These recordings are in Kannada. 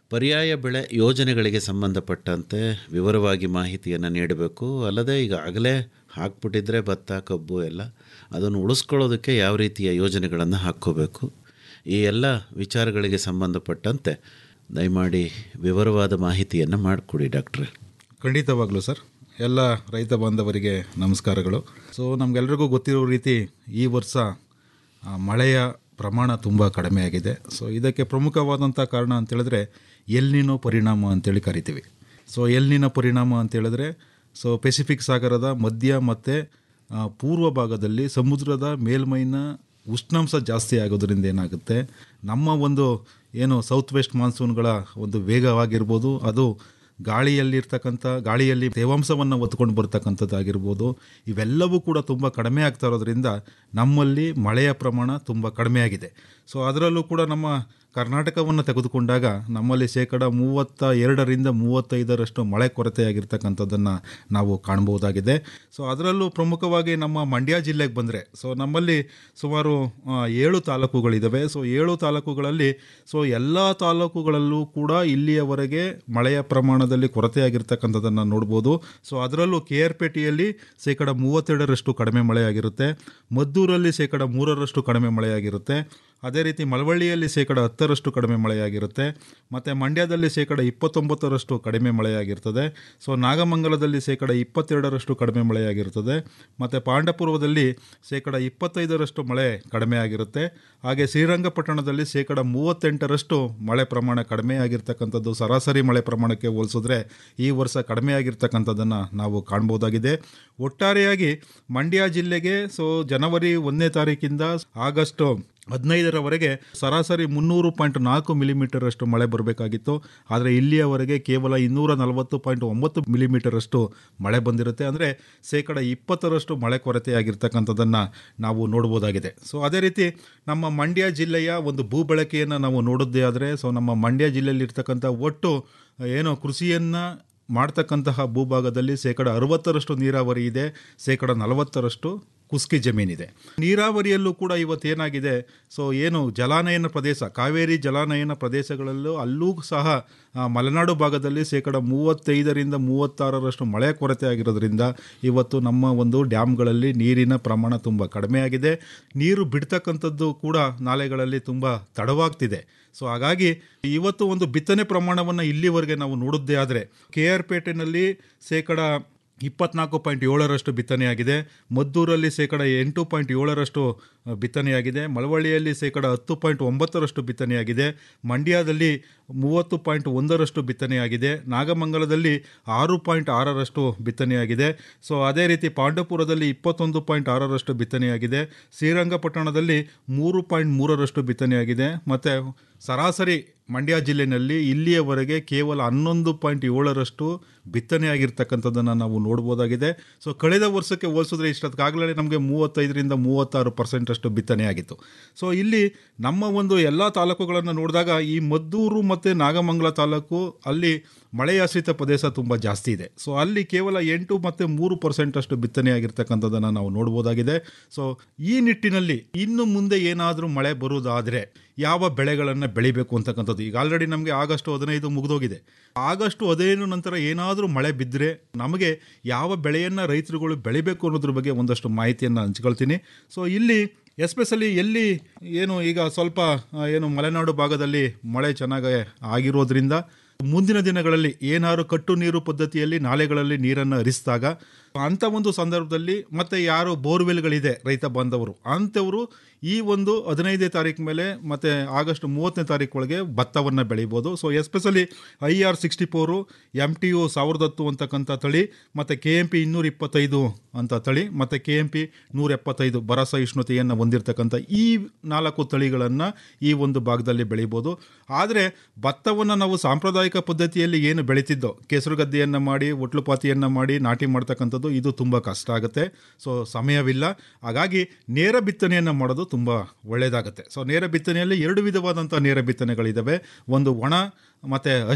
ಪರ್ಯಾಯ ಬೆಳೆ ಯೋಜನೆಗಳಿಗೆ ಸಂಬಂಧಪಟ್ಟಂತೆ ವಿವರವಾಗಿ ಮಾಹಿತಿಯನ್ನು ನೀಡಬೇಕು ಅಲ್ಲದೆ ಈಗ ಆಗಲೇ ಹಾಕ್ಬಿಟ್ಟಿದ್ರೆ ಭತ್ತ ಕಬ್ಬು ಎಲ್ಲ ಅದನ್ನು ಉಳಿಸ್ಕೊಳ್ಳೋದಕ್ಕೆ ಯಾವ ರೀತಿಯ ಯೋಜನೆಗಳನ್ನು ಹಾಕ್ಕೋಬೇಕು ಈ ಎಲ್ಲ ವಿಚಾರಗಳಿಗೆ ಸಂಬಂಧಪಟ್ಟಂತೆ ದಯಮಾಡಿ ವಿವರವಾದ ಮಾಹಿತಿಯನ್ನು ಮಾಡಿಕೊಡಿ ಡಾಕ್ಟ್ರೆ ಖಂಡಿತವಾಗ್ಲೂ ಸರ್ ಎಲ್ಲ ರೈತ ಬಾಂಧವರಿಗೆ ನಮಸ್ಕಾರಗಳು ಸೊ ನಮಗೆಲ್ರಿಗೂ ಗೊತ್ತಿರೋ ರೀತಿ ಈ ವರ್ಷ ಆ, ಮಳೆಯ ಪ್ರಮಾಣ ತುಂಬ ಕಡಿಮೆ ಆಗಿದೆ ಸೊ ಇದಕ್ಕೆ ಪ್ರಮುಖವಾದಂಥ ಕಾರಣ ಅಂತೇಳಿದ್ರೆ ಎಲ್ನಿನೋ ಪರಿಣಾಮ ಅಂತೇಳಿ ಕರಿತೀವಿ ಸೊ ಎಲ್ನಿನ ಪರಿಣಾಮ ಅಂತೇಳಿದ್ರೆ ಸೊ ಪೆಸಿಫಿಕ್ ಸಾಗರದ ಮಧ್ಯ ಮತ್ತು ಆ, ಪೂರ್ವ ಭಾಗದಲ್ಲಿ ಸಮುದ್ರದ ಮೇಲ್ಮೈನ ಉಷ್ಣಾಂಶ ಜಾಸ್ತಿ ಆಗೋದ್ರಿಂದ ಏನಾಗುತ್ತೆ ನಮ್ಮ ಒಂದು ಏನು ಸೌತ್ ವೆಸ್ಟ್ ಮಾನ್ಸೂನ್ಗಳ ಒಂದು ವೇಗವಾಗಿರ್ಬೋದು ಅದು ಗಾಳಿಯಲ್ಲಿರ್ತಕ್ಕಂಥ ಗಾಳಿಯಲ್ಲಿ ತೇವಾಂಶವನ್ನು ಒತ್ಕೊಂಡು ಬರ್ತಕ್ಕಂಥದ್ದಾಗಿರ್ಬೋದು ಇವೆಲ್ಲವೂ ಕೂಡ ತುಂಬ ಕಡಿಮೆ ಆಗ್ತಾ ಇರೋದ್ರಿಂದ ನಮ್ಮಲ್ಲಿ ಮಳೆಯ ಪ್ರಮಾಣ ತುಂಬ ಕಡಿಮೆ ಆಗಿದೆ ಸೊ ಅದರಲ್ಲೂ ಕೂಡ ನಮ್ಮ ಕರ್ನಾಟಕವನ್ನು ತೆಗೆದುಕೊಂಡಾಗ ನಮ್ಮಲ್ಲಿ ಶೇಕಡ ಮೂವತ್ತ ಎರಡರಿಂದ ಮೂವತ್ತೈದರಷ್ಟು ಮಳೆ ಕೊರತೆಯಾಗಿರ್ತಕ್ಕಂಥದ್ದನ್ನು ನಾವು ಕಾಣ್ಬೋದಾಗಿದೆ ಸೊ ಅದರಲ್ಲೂ ಪ್ರಮುಖವಾಗಿ ನಮ್ಮ ಮಂಡ್ಯ ಜಿಲ್ಲೆಗೆ ಬಂದರೆ ಸೊ ನಮ್ಮಲ್ಲಿ ಸುಮಾರು ಆ, ಏಳು ತಾಲೂಕುಗಳಿದ್ದಾವೆ ಸೊ ಏಳು ತಾಲೂಕುಗಳಲ್ಲಿ ಸೊ ಎಲ್ಲ ತಾಲೂಕುಗಳಲ್ಲೂ ಕೂಡ ಇಲ್ಲಿಯವರೆಗೆ ಮಳೆಯ ಪ್ರಮಾಣದಲ್ಲಿ ಕೊರತೆಯಾಗಿರ್ತಕ್ಕಂಥದ್ದನ್ನು ನೋಡ್ಬೋದು ಸೊ ಅದರಲ್ಲೂ ಕೆ ಆರ್ ಪೇಟೆಯಲ್ಲಿ ಶೇಕಡ ಮೂವತ್ತೆರಡರಷ್ಟು ಕಡಿಮೆ ಮಳೆಯಾಗಿರುತ್ತೆ ಮದ್ದೂರಲ್ಲಿ ಶೇಕಡ ಮೂರರಷ್ಟು ಕಡಿಮೆ ಮಳೆಯಾಗಿರುತ್ತೆ ಅದೇ ರೀತಿ ಮಳವಳ್ಳಿಯಲ್ಲಿ ಶೇಕಡ ಹತ್ತರಷ್ಟು ಕಡಿಮೆ ಮಳೆಯಾಗಿರುತ್ತೆ ಮತ್ತು ಮಂಡ್ಯದಲ್ಲಿ ಶೇಕಡ ಇಪ್ಪತ್ತೊಂಬತ್ತರಷ್ಟು ಕಡಿಮೆ ಮಳೆಯಾಗಿರ್ತದೆ ಸೊ ನಾಗಮಂಗಲದಲ್ಲಿ ಶೇಕಡ ಇಪ್ಪತ್ತೆರಡರಷ್ಟು ಕಡಿಮೆ ಮಳೆಯಾಗಿರ್ತದೆ ಮತ್ತು ಪಾಂಡಪುರದಲ್ಲಿ ಶೇಕಡ ಇಪ್ಪತ್ತೈದರಷ್ಟು ಮಳೆ ಕಡಿಮೆ ಆಗಿರುತ್ತೆ ಹಾಗೆ ಶ್ರೀರಂಗಪಟ್ಟಣದಲ್ಲಿ ಶೇಕಡ ಮೂವತ್ತೆಂಟರಷ್ಟು ಮಳೆ ಪ್ರಮಾಣ ಕಡಿಮೆ ಆಗಿರ್ತಕ್ಕಂಥದ್ದು ಸರಾಸರಿ ಮಳೆ ಪ್ರಮಾಣಕ್ಕೆ ಹೋಲಿಸಿದ್ರೆ ಈ ವರ್ಷ ಕಡಿಮೆ ಆಗಿರ್ತಕ್ಕಂಥದ್ದನ್ನು ನಾವು ಕಾಣ್ಬೋದಾಗಿದೆ ಒಟ್ಟಾರೆಯಾಗಿ ಮಂಡ್ಯ ಜಿಲ್ಲೆಗೆ ಸೊ ಜನವರಿ ಒಂದನೇ ತಾರೀಕಿಂದ ಆಗಸ್ಟ್ ಹದಿನೈದರವರೆಗೆ ಸರಾಸರಿ ಮುನ್ನೂರು ಪಾಯಿಂಟ್ ನಾಲ್ಕು ಮಿಲಿಮೀಟರ್ ಅಷ್ಟು ಮಳೆ ಬರಬೇಕಾಗಿತ್ತು ಆದರೆ ಇಲ್ಲಿಯವರೆಗೆ ಕೇವಲ ಇನ್ನೂರ ನಲವತ್ತು ಪಾಯಿಂಟ್ ಒಂಬತ್ತು ಮಿಲಿಮೀಟರ್ ಅಷ್ಟು ಮಳೆ ಬಂದಿರುತ್ತೆ ಅಂದರೆ ಶೇಕಡ ಇಪ್ಪತ್ತರಷ್ಟು ಮಳೆ ಕೊರತೆಯಾಗಿರ್ತಕ್ಕಂಥದ್ದನ್ನು ನಾವು ನೋಡ್ಬೋದಾಗಿದೆ ಸೊ ಅದೇ ರೀತಿ ನಮ್ಮ ಮಂಡ್ಯ ಜಿಲ್ಲೆಯ ಒಂದು ಭೂ ಬಳಕೆಯನ್ನು ನಾವು ನೋಡೋದೇ ಆದರೆ ಸೊ ನಮ್ಮ ಮಂಡ್ಯ ಜಿಲ್ಲೆಯಲ್ಲಿರ್ತಕ್ಕಂಥ ಒಟ್ಟು ಏನು ಕೃಷಿಯನ್ನು ಮಾಡ್ತಕ್ಕಂತಹ ಭೂಭಾಗದಲ್ಲಿ ಶೇಕಡ ಅರವತ್ತರಷ್ಟು ನೀರಾವರಿ ಇದೆ ಶೇಕಡ ನಲವತ್ತರಷ್ಟು ಕುಸ್ಕಿ ಜಮೀನಿದೆ ನೀರಾವರಿಯಲ್ಲೂ ಕೂಡ ಇವತ್ತೇನಾಗಿದೆ ಸೊ ಏನು ಜಲಾನಯನ ಪ್ರದೇಶ ಕಾವೇರಿ ಜಲಾನಯನ ಪ್ರದೇಶಗಳಲ್ಲೂ ಅಲ್ಲೂ ಸಹ ಆ, ಮಲೆನಾಡು ಭಾಗದಲ್ಲಿ ಶೇಕಡ ಮೂವತ್ತೈದರಿಂದ ಮೂವತ್ತಾರರಷ್ಟು ಮಳೆ ಕೊರತೆ ಆಗಿರೋದ್ರಿಂದ ಇವತ್ತು ನಮ್ಮ ಒಂದು ಡ್ಯಾಮ್ಗಳಲ್ಲಿ ನೀರಿನ ಪ್ರಮಾಣ ತುಂಬ ಕಡಿಮೆಯಾಗಿದೆ ನೀರು ಬಿಡ್ತಕ್ಕಂಥದ್ದು ಕೂಡ ನಾಲೆಗಳಲ್ಲಿ ತುಂಬ ತಡವಾಗ್ತಿದೆ ಸೊ ಹಾಗಾಗಿ ಇವತ್ತು ಒಂದು ಬಿತ್ತನೆ ಪ್ರಮಾಣವನ್ನು ಇಲ್ಲಿವರೆಗೆ ನಾವು ನೋಡಿದ್ದೇ ಆದರೆ ಕೆ ಆರ್ ಪೇಟೆನಲ್ಲಿ ಶೇಕಡ ಇಪ್ಪತ್ನಾಲ್ಕು ಪಾಯಿಂಟ್ ಏಳರಷ್ಟು ಬಿತ್ತನೆಯಾಗಿದೆ ಮದ್ದೂರಲ್ಲಿ ಶೇಕಡ ಎಂಟು ಪಾಯಿಂಟ್ ಏಳರಷ್ಟು ಆ, ಬಿತ್ತನೆಯಾಗಿದೆ ಮಳವಳ್ಳಿಯಲ್ಲಿ ಶೇಕಡ ಹತ್ತು ಪಾಯಿಂಟ್ ಒಂಬತ್ತರಷ್ಟು ಬಿತ್ತನೆಯಾಗಿದೆ ಮಂಡ್ಯದಲ್ಲಿ ಮೂವತ್ತು ಪಾಯಿಂಟ್ ಒಂದರಷ್ಟು ಬಿತ್ತನೆಯಾಗಿದೆ ನಾಗಮಂಗಲದಲ್ಲಿ ಆರು ಪಾಯಿಂಟ್ ಆರರಷ್ಟು ಬಿತ್ತನೆಯಾಗಿದೆ ಸೊ ಅದೇ ರೀತಿ ಪಾಂಡವಪುರದಲ್ಲಿ ಇಪ್ಪತ್ತೊಂದು ಪಾಯಿಂಟ್ ಆರರಷ್ಟು ಬಿತ್ತನೆಯಾಗಿದೆ ಶ್ರೀರಂಗಪಟ್ಟಣದಲ್ಲಿ ಮೂರು ಪಾಯಿಂಟ್ ಮೂರರಷ್ಟು ಬಿತ್ತನೆಯಾಗಿದೆ ಮತ್ತು ಸರಾಸರಿ ಮಂಡ್ಯ ಜಿಲ್ಲೆಯಲ್ಲಿ ಇಲ್ಲಿಯವರೆಗೆ ಕೇವಲ ಹನ್ನೊಂದು ಪಾಯಿಂಟ್ ಏಳರಷ್ಟು ಬಿತ್ತನೆ ಆಗಿರ್ತಕ್ಕಂಥದ್ದನ್ನು ನಾವು ನೋಡ್ಬೋದಾಗಿದೆ ಸೊ ಕಳೆದ ವರ್ಷಕ್ಕೆ ಹೋಲಿಸಿದ್ರೆ ಇಷ್ಟೊತ್ತಾಗಲೇ ನಮಗೆ ಮೂವತ್ತೈದರಿಂದ ಮೂವತ್ತಾರು ಪರ್ಸೆಂಟ್ ಅಷ್ಟು ಬಿತ್ತನೆ ಆಗಿತ್ತು ಸೊ ಇಲ್ಲಿ ನಮ್ಮ ಒಂದು ಎಲ್ಲ ತಾಲೂಕುಗಳನ್ನು ನೋಡಿದಾಗ ಈ ಮದ್ದೂರು ಮತ್ತು ನಾಗಮಂಗಲ ತಾಲೂಕು ಅಲ್ಲಿ ಮಳೆಯಾಶ್ರಿತ ಪ್ರದೇಶ ತುಂಬ ಜಾಸ್ತಿ ಇದೆ ಸೊ ಅಲ್ಲಿ ಕೇವಲ ಎಂಟು ಮತ್ತು ಮೂರು ಪರ್ಸೆಂಟ್ ಅಷ್ಟು ಬಿತ್ತನೆ ಆಗಿರ್ತಕ್ಕಂಥದ್ದನ್ನು ನಾವು ನೋಡ್ಬೋದಾಗಿದೆ ಸೊ ಈ ನಿಟ್ಟಿನಲ್ಲಿ ಇನ್ನು ಮುಂದೆ ಏನಾದರೂ ಮಳೆ ಬರುವುದಾದರೆ ಯಾವ ಬೆಳೆಗಳನ್ನು ಬೆಳಿಬೇಕು ಅಂತಕ್ಕಂಥದ್ದು ಈಗ ಆಲ್ರೆಡಿ ನಮಗೆ ಆಗಸ್ಟ್ ಹದಿನೈದು ಮುಗಿದೋಗಿದೆ ಆಗಸ್ಟ್ ಹದಿನೈದು ನಂತರ ಏನಾದರೂ ಮಳೆ ಬಿದ್ದರೆ ನಮಗೆ ಯಾವ ಬೆಳೆಯನ್ನು ರೈತರುಗಳು ಬೆಳಿಬೇಕು ಅನ್ನೋದ್ರ ಬಗ್ಗೆ ಒಂದಷ್ಟು ಮಾಹಿತಿಯನ್ನು ಹಂಚ್ಕೊಳ್ತೀನಿ ಸೊ ಇಲ್ಲಿ ಎಸ್ಪೆಷಲಿ ಎಲ್ಲಿ ಏನು ಈಗ ಸ್ವಲ್ಪ ಆ, ಏನು ಮಲೆನಾಡು ಭಾಗದಲ್ಲಿ ಮಳೆ ಚೆನ್ನಾಗಿ ಆಗಿರೋದ್ರಿಂದ ಮುಂದಿನ ದಿನಗಳಲ್ಲಿ ಏನಾದ್ರು ಕಟ್ಟು ನೀರು ಪದ್ಧತಿಯಲ್ಲಿ ನಾಲೆಗಳಲ್ಲಿ ನೀರನ್ನು ಹರಿಸಿದಾಗ ಅಂಥ ಒಂದು ಸಂದರ್ಭದಲ್ಲಿ ಮತ್ತೆ ಯಾರು ಬೋರ್ವೆಲ್ಗಳಿದೆ ರೈತ ಬಾಂಧವರು ಅಂಥವರು ಈ ಒಂದು ಹದಿನೈದನೇ ತಾರೀಕು ಮೇಲೆ ಮತ್ತು ಆಗಸ್ಟ್ ಮೂವತ್ತನೇ ತಾರೀಕು ಒಳಗೆ ಭತ್ತವನ್ನು ಬೆಳಿಬೋದು so especially I R sixty four M T U ಸಾವಿರದ ಹತ್ತು ಅಂತಕ್ಕಂಥ ತಳಿ ಮತ್ತು ಕೆ ಎಮ್ ಪಿ ಇನ್ನೂರ ಇಪ್ಪತ್ತೈದು ಅಂತ ತಳಿ ಮತ್ತು ಕೆ ಎಮ್ ಪಿ ನೂರ ಎಪ್ಪತ್ತೈದು ಬರ ಸಹಿಷ್ಣುತೆಯನ್ನು ಹೊಂದಿರತಕ್ಕಂಥ ಈ ನಾಲ್ಕು ತಳಿಗಳನ್ನು ಈ ಒಂದು ಭಾಗದಲ್ಲಿ ಬೆಳಿಬೋದು ಆದರೆ ಭತ್ತವನ್ನು ನಾವು ಸಾಂಪ್ರದಾಯಿಕ ಪದ್ಧತಿಯಲ್ಲಿ ಏನು ಬೆಳೀತಿದ್ದೋ ಕೆಸರು ಗದ್ದೆಯನ್ನು ಮಾಡಿ ಒಟ್ಲುಪಾತಿಯನ್ನು ಮಾಡಿ ನಾಟಿ ಮಾಡ್ತಕ್ಕಂಥದ್ದು ಇದು ತುಂಬ ಕಷ್ಟ ಆಗುತ್ತೆ ಸೊ ಸಮಯವಿಲ್ಲ ಹಾಗಾಗಿ ನೇರ ಬಿತ್ತನೆಯನ್ನು ಮಾಡೋದು ತುಂಬ ಒಳ್ಳೆಯದಾಗುತ್ತೆ ಸೊ ನೇರ ಬಿತ್ತನೆಯಲ್ಲಿ ಎರಡು ವಿಧವಾದಂಥ ನೇರ ಬಿತ್ತನೆಗಳಿದ್ದಾವೆ ಒಂದು ಒಣ ಮತ್ತು ಹಸಿ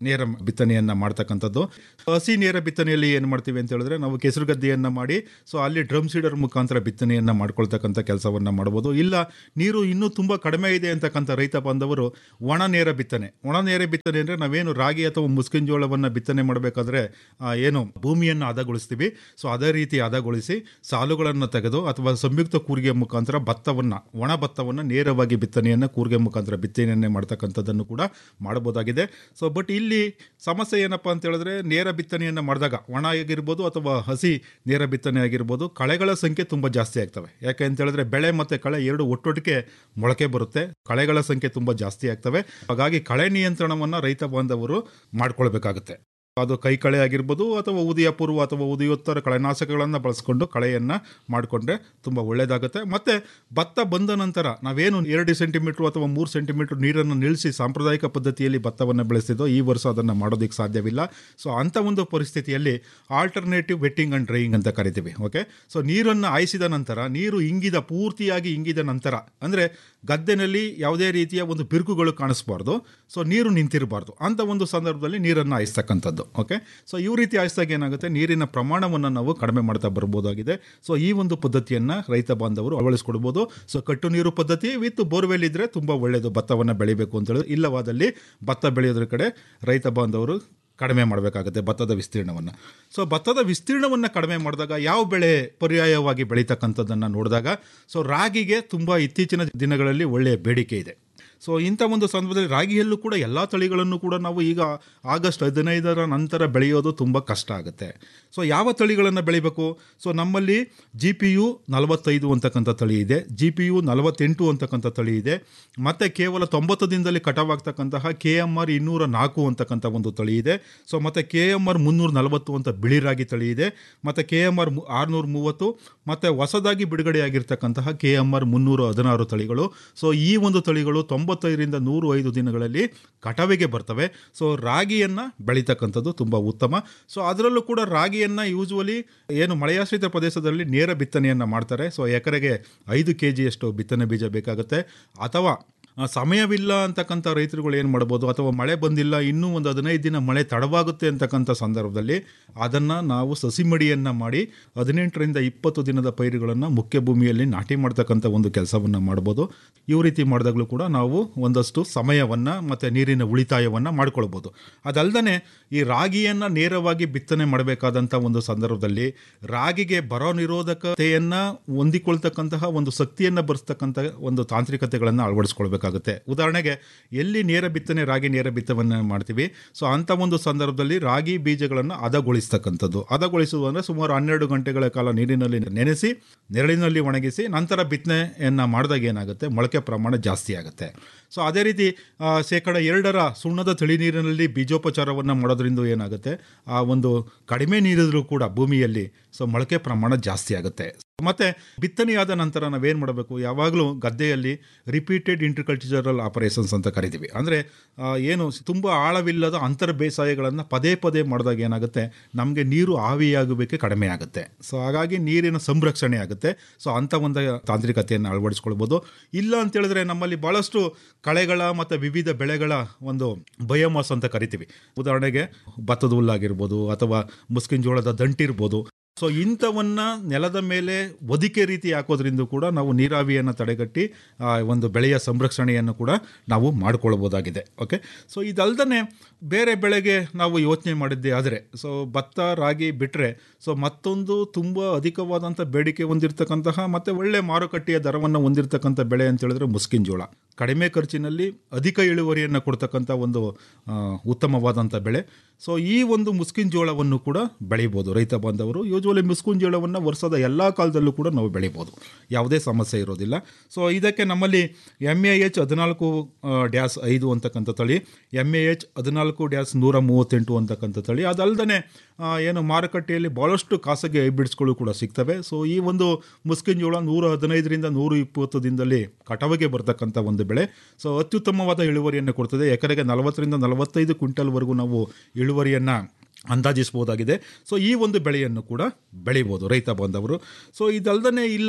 ನೇರ ಬಿತ್ತನೆಯನ್ನು ಮಾಡ್ತಕ್ಕಂಥದ್ದು ಹಸಿ ನೇರ ಬಿತ್ತನೆಯಲ್ಲಿ ಏನು ಮಾಡ್ತೀವಿ ಅಂತ ಹೇಳಿದ್ರೆ ನಾವು ಕೆಸರು ಗದ್ದೆಯನ್ನು ಮಾಡಿ ಸೊ ಅಲ್ಲಿ ಡ್ರಮ್ ಸೀಡರ್ ಮುಖಾಂತರ ಬಿತ್ತನೆಯನ್ನು ಮಾಡ್ಕೊಳ್ತಕ್ಕಂಥ ಕೆಲಸವನ್ನು ಮಾಡ್ಬೋದು ಇಲ್ಲ ನೀರು ಇನ್ನೂ ತುಂಬ ಕಡಿಮೆ ಇದೆ ಅಂತಕ್ಕಂಥ ರೈತ ಬಾಂಧವರು ಒಣ ನೇರ ಬಿತ್ತನೆ ಒಣ ನೇರ ಬಿತ್ತನೆ ಅಂದರೆ ನಾವೇನು ರಾಗಿ ಅಥವಾ ಮುಸ್ಕಿನ ಜೋಳವನ್ನು ಬಿತ್ತನೆ ಮಾಡಬೇಕಾದ್ರೆ ಆ, ಏನು ಭೂಮಿಯನ್ನು ಹದಗೊಳಿಸ್ತೀವಿ ಸೊ ಅದೇ ರೀತಿ ಹದಗೊಳಿಸಿ ಸಾಲುಗಳನ್ನು ತೆಗೆದು ಅಥವಾ ಸಂಯುಕ್ತ ಕೂರಿಗೆ ಮುಖಾಂತರ ಭತ್ತವನ್ನು ಒಣ ಭತ್ತವನ್ನು ನೇರವಾಗಿ ಬಿತ್ತನೆಯನ್ನು ಕೂರಿಗೆ ಮುಖಾಂತರ ಬಿತ್ತನೆಯನ್ನೇ ಮಾಡ್ತಕ್ಕಂಥದ್ದನ್ನು ಕೂಡ ಮಾಡಬಹುದಾಗಿದೆ ಸೊ ಬಟ್ ಇಲ್ಲಿ ಸಮಸ್ಯೆ ಏನಪ್ಪ ಅಂತ ಹೇಳಿದ್ರೆ ನೇರ ಬಿತ್ತನೆಯನ್ನು ಮಾಡಿದಾಗ ಒಣ ಆಗಿರ್ಬೋದು ಅಥವಾ ಹಸಿ ನೇರ ಬಿತ್ತನೆ ಆಗಿರ್ಬೋದು ಕಳೆಗಳ ಸಂಖ್ಯೆ ತುಂಬ ಜಾಸ್ತಿ ಆಗ್ತವೆ ಯಾಕೆ ಅಂತ ಹೇಳಿದ್ರೆ ಬೆಳೆ ಮತ್ತು ಕಳೆ ಎರಡು ಒಟ್ಟೊಟ್ಟಿಗೆ ಮೊಳಕೆ ಬರುತ್ತೆ ಕಳೆಗಳ ಸಂಖ್ಯೆ ತುಂಬ ಜಾಸ್ತಿ ಆಗ್ತವೆ ಹಾಗಾಗಿ ಕಳೆ ನಿಯಂತ್ರಣವನ್ನು ರೈತ ಬಾಂಧವರು ಮಾಡ್ಕೊಳ್ಬೇಕಾಗುತ್ತೆ ಅದು ಕೈ ಕಳೆ ಆಗಿರ್ಬೋದು ಅಥವಾ ಉದಯ ಪೂರ್ವ ಅಥವಾ ಉದಯೋತ್ತರ ಕಳೆನಾಶಕಗಳನ್ನು ಬಳಸ್ಕೊಂಡು ಕಳೆಯನ್ನು ಮಾಡಿಕೊಂಡ್ರೆ ತುಂಬ ಒಳ್ಳೆಯದಾಗುತ್ತೆ ಮತ್ತು ಭತ್ತ ಬಂದ ನಂತರ ನಾವೇನು ಎರಡು ಸೆಂಟಿಮೀಟ್ರ್ ಅಥವಾ ಮೂರು ಸೆಂಟಿಮೀಟ್ರ್ ನೀರನ್ನು ನಿಲ್ಲಿಸಿ ಸಾಂಪ್ರದಾಯಿಕ ಪದ್ಧತಿಯಲ್ಲಿ ಭತ್ತವನ್ನು ಬೆಳೆಸ್ತಿದ್ದೋ ಈ ವರ್ಷ ಅದನ್ನು ಮಾಡೋದಕ್ಕೆ ಸಾಧ್ಯವಿಲ್ಲ ಸೊ ಅಂಥ ಒಂದು ಪರಿಸ್ಥಿತಿಯಲ್ಲಿ ಆಲ್ಟರ್ನೇಟಿವ್ ವೆಟ್ಟಿಂಗ್ ಆ್ಯಂಡ್ ಡ್ರೈಯಿಂಗ್ ಅಂತ ಕರಿತೀವಿ ಓಕೆ ಸೊ ನೀರನ್ನು ಹಾಯಿಸಿದ ನಂತರ ನೀರು ಇಂಗಿದ ಪೂರ್ತಿಯಾಗಿ ಇಂಗಿದ ನಂತರ ಅಂದರೆ ಗದ್ದೆನಲ್ಲಿ ಯಾವುದೇ ರೀತಿಯ ಒಂದು ಬಿರುಕುಗಳು ಕಾಣಿಸ್ಬಾರ್ದು ಸೊ ನೀರು ನಿಂತಿರಬಾರ್ದು ಅಂಥ ಒಂದು ಸಂದರ್ಭದಲ್ಲಿ ನೀರನ್ನು ಹಾಯಿಸ್ತಕ್ಕಂಥದ್ದು ಓಕೆ ಸೊ ಈ ರೀತಿ ಹಾಯಿಸಿದಾಗ ಏನಾಗುತ್ತೆ ನೀರಿನ ಪ್ರಮಾಣವನ್ನು ನಾವು ಕಡಿಮೆ ಮಾಡ್ತಾ ಬರ್ಬೋದಾಗಿದೆ ಸೊ ಈ ಒಂದು ಪದ್ಧತಿಯನ್ನು ರೈತ ಬಾಂಧವರು ಅಳವಡಿಸ್ಕೊಡ್ಬೋದು ಸೊ ಕಟ್ಟು ನೀರು ಪದ್ಧತಿ ವಿತ್ ಬೋರ್ವೆಲ್ ಇದ್ದರೆ ತುಂಬ ಒಳ್ಳೆಯದು ಭತ್ತವನ್ನು ಬೆಳಿಬೇಕು ಅಂತ ಹೇಳಿದ್ರೆ ಇಲ್ಲವಾದಲ್ಲಿ ಭತ್ತ ಬೆಳೆಯೋದ್ರ ಕಡೆ ರೈತ ಬಾಂಧವರು ಕಡಿಮೆ ಮಾಡಬೇಕಾಗುತ್ತೆ ಭತ್ತದ ವಿಸ್ತೀರ್ಣವನ್ನು ಸೊ ಭತ್ತದ ವಿಸ್ತೀರ್ಣವನ್ನು ಕಡಿಮೆ ಮಾಡಿದಾಗ ಯಾವ ಬೆಳೆ ಪರ್ಯಾಯವಾಗಿ ಬೆಳೀತಕ್ಕಂಥದ್ದನ್ನು ನೋಡಿದಾಗ ಸೊ ರಾಗಿಗೆ ತುಂಬ ಇತ್ತೀಚಿನ ದಿನಗಳಲ್ಲಿ ಒಳ್ಳೆಯ ಬೇಡಿಕೆ ಇದೆ ಸೊ ಇಂಥ ಒಂದು ಸಂದರ್ಭದಲ್ಲಿ ರಾಗಿಯಲ್ಲೂ ಕೂಡ ಎಲ್ಲ ತಳಿಗಳನ್ನು ಕೂಡ ನಾವು ಈಗ ಆಗಸ್ಟ್ ಹದಿನೈದರ ನಂತರ ಬೆಳೆಯೋದು ತುಂಬ ಕಷ್ಟ ಆಗುತ್ತೆ ಸೊ ಯಾವ ತಳಿಗಳನ್ನು ಬೆಳಿಬೇಕು ಸೊ ನಮ್ಮಲ್ಲಿ ಜಿ ಪಿ ಯು ನಲವತ್ತೈದು ಅಂತಕ್ಕಂಥ ತಳಿ ಇದೆ ಜಿ ಪಿ ಯು ನಲವತ್ತೆಂಟು ಅಂತಕ್ಕಂಥ ತಳಿ ಇದೆ ಮತ್ತು ಕೇವಲ ತೊಂಬತ್ತು ದಿನದಲ್ಲಿ ಕಟಾವಾಗ್ತಕ್ಕಂತಹ ಕೆ ಎಮ್ ಆರ್ ಇನ್ನೂರ ನಾಲ್ಕು ಅಂತಕ್ಕಂಥ ಒಂದು ತಳಿ ಇದೆ ಸೊ ಮತ್ತು ಕೆ ಎಮ್ ಆರ್ ಮುನ್ನೂರ ನಲವತ್ತು ಅಂತ ಬಿಳಿ ರಾಗಿ ತಳಿ ಇದೆ ಮತ್ತು ಕೆ ಎಮ್ ಆರ್ ಆರುನೂರ ಮೂವತ್ತು ಮತ್ತು ಹೊಸದಾಗಿ ಬಿಡುಗಡೆಯಾಗಿರ್ತಕ್ಕಂತಹ ಕೆ ಎಮ್ ಆರ್ ಮುನ್ನೂರ ಹದಿನಾರು ತಳಿಗಳು ಸೊ ಈ ಒಂದು ತಳಿಗಳು ತೊಂಬತ್ತೈದರಿಂದ ನೂರು ಐದು ದಿನಗಳಲ್ಲಿ ಕಟಾವಿಗೆ ಬರ್ತವೆ ಸೊ ರಾಗಿಯನ್ನು ಬೆಳೀತಕ್ಕಂಥದ್ದು ತುಂಬ ಉತ್ತಮ ಸೊ ಅದರಲ್ಲೂ ಕೂಡ ರಾಗಿಯನ್ನು ಯೂಶ್ವಲಿ ಏನು ಮಳೆಯಾಶ್ರಿತ ಪ್ರದೇಶದಲ್ಲಿ ನೇರ ಬಿತ್ತನೆಯನ್ನು ಮಾಡ್ತಾರೆ ಸೊ ಎಕರೆಗೆ ಐದು ಕೆ ಜಿಯಷ್ಟು ಬಿತ್ತನೆ ಬೀಜ ಬೇಕಾಗುತ್ತೆ ಅಥವಾ ಆ, ಸಮಯವಿಲ್ಲ ಅಂತಕ್ಕಂಥ ರೈತರುಗಳು ಏನು ಮಾಡ್ಬೋದು ಅಥವಾ ಮಳೆ ಬಂದಿಲ್ಲ ಇನ್ನೂ ಒಂದು ಹದಿನೈದು ದಿನ ಮಳೆ ತಡವಾಗುತ್ತೆ ಅಂತಕ್ಕಂಥ ಸಂದರ್ಭದಲ್ಲಿ ಅದನ್ನು ನಾವು ಸಸಿ ಮಡಿಯನ್ನು ಮಾಡಿ ಹದಿನೆಂಟರಿಂದ ಇಪ್ಪತ್ತು ದಿನದ ಪೈರುಗಳನ್ನು ಮುಖ್ಯ ಭೂಮಿಯಲ್ಲಿ ನಾಟಿ ಮಾಡ್ತಕ್ಕಂಥ ಒಂದು ಕೆಲಸವನ್ನು ಮಾಡ್ಬೋದು ಈ ರೀತಿ ಮಾಡಿದಾಗಲೂ ಕೂಡ ನಾವು ಒಂದಷ್ಟು ಸಮಯವನ್ನು ಮತ್ತು ನೀರಿನ ಉಳಿತಾಯವನ್ನು ಮಾಡ್ಕೊಳ್ಬೋದು ಅದಲ್ಲದೆ ಈ ರಾಗಿಯನ್ನು ನೇರವಾಗಿ ಬಿತ್ತನೆ ಮಾಡಬೇಕಾದಂಥ ಒಂದು ಸಂದರ್ಭದಲ್ಲಿ ರಾಗಿಗೆ ಬರೋ ನಿರೋಧಕತೆಯನ್ನು ಹೊಂದಿಕೊಳ್ತಕ್ಕಂತಹ ಒಂದು ಶಕ್ತಿಯನ್ನು ಬರೆಸ್ತಕ್ಕಂಥ ಒಂದು ತಾಂತ್ರಿಕತೆಗಳನ್ನು ಅಳವಡಿಸ್ಕೊಳ್ಬೇಕಾಗುತ್ತೆ ಉದಾಹರಣೆಗೆ ಎಲ್ಲಿ ನೇರ ಬಿತ್ತನೆ ರಾಗಿ ನೇರ ಬಿತ್ತನೆ ಮಾಡ್ತೀವಿ ಸೊ ಅಂಥ ಒಂದು ಸಂದರ್ಭದಲ್ಲಿ ರಾಗಿ ಬೀಜಗಳನ್ನು ಹದಗೊಳಿಸ್ತಕ್ಕಂಥದ್ದು ಹದಗೊಳಿಸುವುದು ಅಂದರೆ ಸುಮಾರು ಹನ್ನೆರಡು ಗಂಟೆಗಳ ಕಾಲ ನೀರಿನಲ್ಲಿ ನೆನೆಸಿ ನೆರಳಿನಲ್ಲಿ ಒಣಗಿಸಿ ನಂತರ ಬಿತ್ತನೆಯನ್ನು ಮಾಡಿದಾಗ ಏನಾಗುತ್ತೆ ಮೊಳಕೆ ಪ್ರಮಾಣ ಜಾಸ್ತಿ ಆಗುತ್ತೆ ಸೊ ಅದೇ ರೀತಿ ಆ, ಶೇಕಡ ಎರಡರ ಸುಣ್ಣದ ತಿಳಿ ನೀರಿನಲ್ಲಿ ಬೀಜೋಪಚಾರವನ್ನು ಮಾಡೋದ್ರಿಂದ ಏನಾಗುತ್ತೆ ಆ ಒಂದು ಕಡಿಮೆ ನೀರಿದ್ರೂ ಕೂಡ ಭೂಮಿಯಲ್ಲಿ ಸೊ ಮೊಳಕೆ ಪ್ರಮಾಣ ಜಾಸ್ತಿ ಆಗುತ್ತೆ ಮತ್ತು ಬಿತ್ತನೆಯಾದ ನಂತರ ನಾವೇನು ಮಾಡಬೇಕು ಯಾವಾಗಲೂ ಗದ್ದೆಯಲ್ಲಿ ರಿಪೀಟೆಡ್ ಇಂಟ್ರಿಕಲ್ಚರಲ್ ಆಪರೇಷನ್ಸ್ ಅಂತ ಕರಿತೀವಿ ಅಂದರೆ ಏನು ತುಂಬ ಆಳವಿಲ್ಲದ ಅಂತರ ಬೇಸಾಯಗಳನ್ನು ಪದೇ ಪದೇ ಮಾಡಿದಾಗ ಏನಾಗುತ್ತೆ ನಮಗೆ ನೀರು ಆವಿಯಾಗಬೇಕೆ ಕಡಿಮೆ ಆಗುತ್ತೆ ಸೊ ಹಾಗಾಗಿ ನೀರಿನ ಸಂರಕ್ಷಣೆ ಆಗುತ್ತೆ ಸೊ ಅಂಥ ಒಂದು ತಾಂತ್ರಿಕತೆಯನ್ನು ಅಳವಡಿಸ್ಕೊಳ್ಬೋದು ಇಲ್ಲ ಅಂತ ಹೇಳಿದ್ರೆ ನಮ್ಮಲ್ಲಿ ಭಾಳಷ್ಟು ಕಳೆಗಳ ಮತ್ತು ವಿವಿಧ ಬೆಳೆಗಳ ಒಂದು ಬಯೋಮಾಸ್ ಅಂತ ಕರಿತೀವಿ ಉದಾಹರಣೆಗೆ ಭತ್ತದ ಹುಲ್ಲಾಗಿರ್ಬೋದು ಅಥವಾ ಮುಸ್ಕಿನ ಜೋಳದ ದಂಟಿರ್ಬೋದು ಸೊ ಇಂಥವನ್ನ ನೆಲದ ಮೇಲೆ ಒದಿಕೆ ರೀತಿ ಹಾಕೋದ್ರಿಂದ ಕೂಡ ನಾವು ನೀರಾವಿಯನ್ನು ತಡೆಗಟ್ಟಿ ಆ, ಒಂದು ಬೆಳೆಯ ಸಂರಕ್ಷಣೆಯನ್ನು ಕೂಡ ನಾವು ಮಾಡ್ಕೊಳ್ಬೋದಾಗಿದೆ ಓಕೆ ಸೊ ಇದಲ್ದೇ ಬೇರೆ ಬೆಳೆಗೆ ನಾವು ಯೋಚನೆ ಮಾಡಿದ್ದೇ ಆದರೆ ಸೊ ಭತ್ತ ರಾಗಿ ಬಿಟ್ಟರೆ ಸೊ ಮತ್ತೊಂದು ತುಂಬ ಅಧಿಕವಾದಂಥ ಬೇಡಿಕೆ ಹೊಂದಿರತಕ್ಕಂತಹ ಮತ್ತು ಒಳ್ಳೆ ಮಾರುಕಟ್ಟೆಯ ದರವನ್ನು ಹೊಂದಿರತಕ್ಕಂಥ ಬೆಳೆ ಅಂತ ಹೇಳಿದ್ರೆ ಮುಸ್ಕಿನ ಜೋಳ ಕಡಿಮೆ ಖರ್ಚಿನಲ್ಲಿ ಅಧಿಕ ಇಳುವರಿಯನ್ನು ಕೊಡ್ತಕ್ಕಂಥ ಒಂದು ಆ, ಉತ್ತಮವಾದಂಥ ಬೆಳೆ ಸೊ ಈ ಒಂದು ಮುಸ್ಕಿನ ಜೋಳವನ್ನು ಕೂಡ ಬೆಳಿಬೋದು ರೈತ ಬಾಂಧವರು ಯೂಶ್ವಲಿ ಮುಸ್ಕಿನ ಜೋಳವನ್ನು ವರ್ಷದ ಎಲ್ಲ ಕಾಲದಲ್ಲೂ ಕೂಡ ನಾವು ಬೆಳಿಬೋದು ಯಾವುದೇ ಸಮಸ್ಯೆ ಇರೋದಿಲ್ಲ ಸೊ ಇದಕ್ಕೆ ನಮ್ಮಲ್ಲಿ ಎಮ್ ಎ ಎಚ್ ಹದಿನಾಲ್ಕು ಡ್ಯಾಸ್ ಐದು ಅಂತಕ್ಕಂಥ ತಳಿ ಎಮ್ ಎ ಎಚ್ ಹದಿನಾಲ್ಕು ಡ್ಯಾಸ್ ನೂರ ಮೂವತ್ತೆಂಟು ಅಂತಕ್ಕಂಥ ತಳಿ ಅದಲ್ಲದೆ ಏನು ಮಾರುಕಟ್ಟೆಯಲ್ಲಿ ಭಾಳಷ್ಟು ಖಾಸಗಿ ಹೈಬ್ರಿಡ್ಸ್ಗಳು ಕೂಡ ಸಿಗ್ತವೆ ಸೊ ಈ ಒಂದು ಮುಸ್ಕಿನ ಜೋಳ ನೂರ ಹದಿನೈದರಿಂದ ನೂರ ಇಪ್ಪತ್ತು ದಿನದಲ್ಲಿ ಕಟಾವಿಗೆ ಬರ್ತಕ್ಕಂಥ ಒಂದು ಬೆಳೆ ಸೊ ಅತ್ಯುತ್ತಮವಾದ ಇಳುವರಿಯನ್ನು ಕೊಡ್ತದೆ ಎಕರೆಗೆ ನಲವತ್ತರಿಂದ ನಲವತ್ತೈದು ಕ್ವಿಂಟಲ್ವರೆಗೂ ನಾವು ಇಳುವರಿಯನ್ನು ಅಂದಾಜಿಸ್ಬೋದಾಗಿದೆ ಸೊ ಈ ಒಂದು ಬೆಳೆಯನ್ನು ಕೂಡ ಬೆಳಿಬೋದು ರೈತ ಬಾಂಧವರು ಸೊ ಇದಲ್ದೇ ಇಲ್ಲ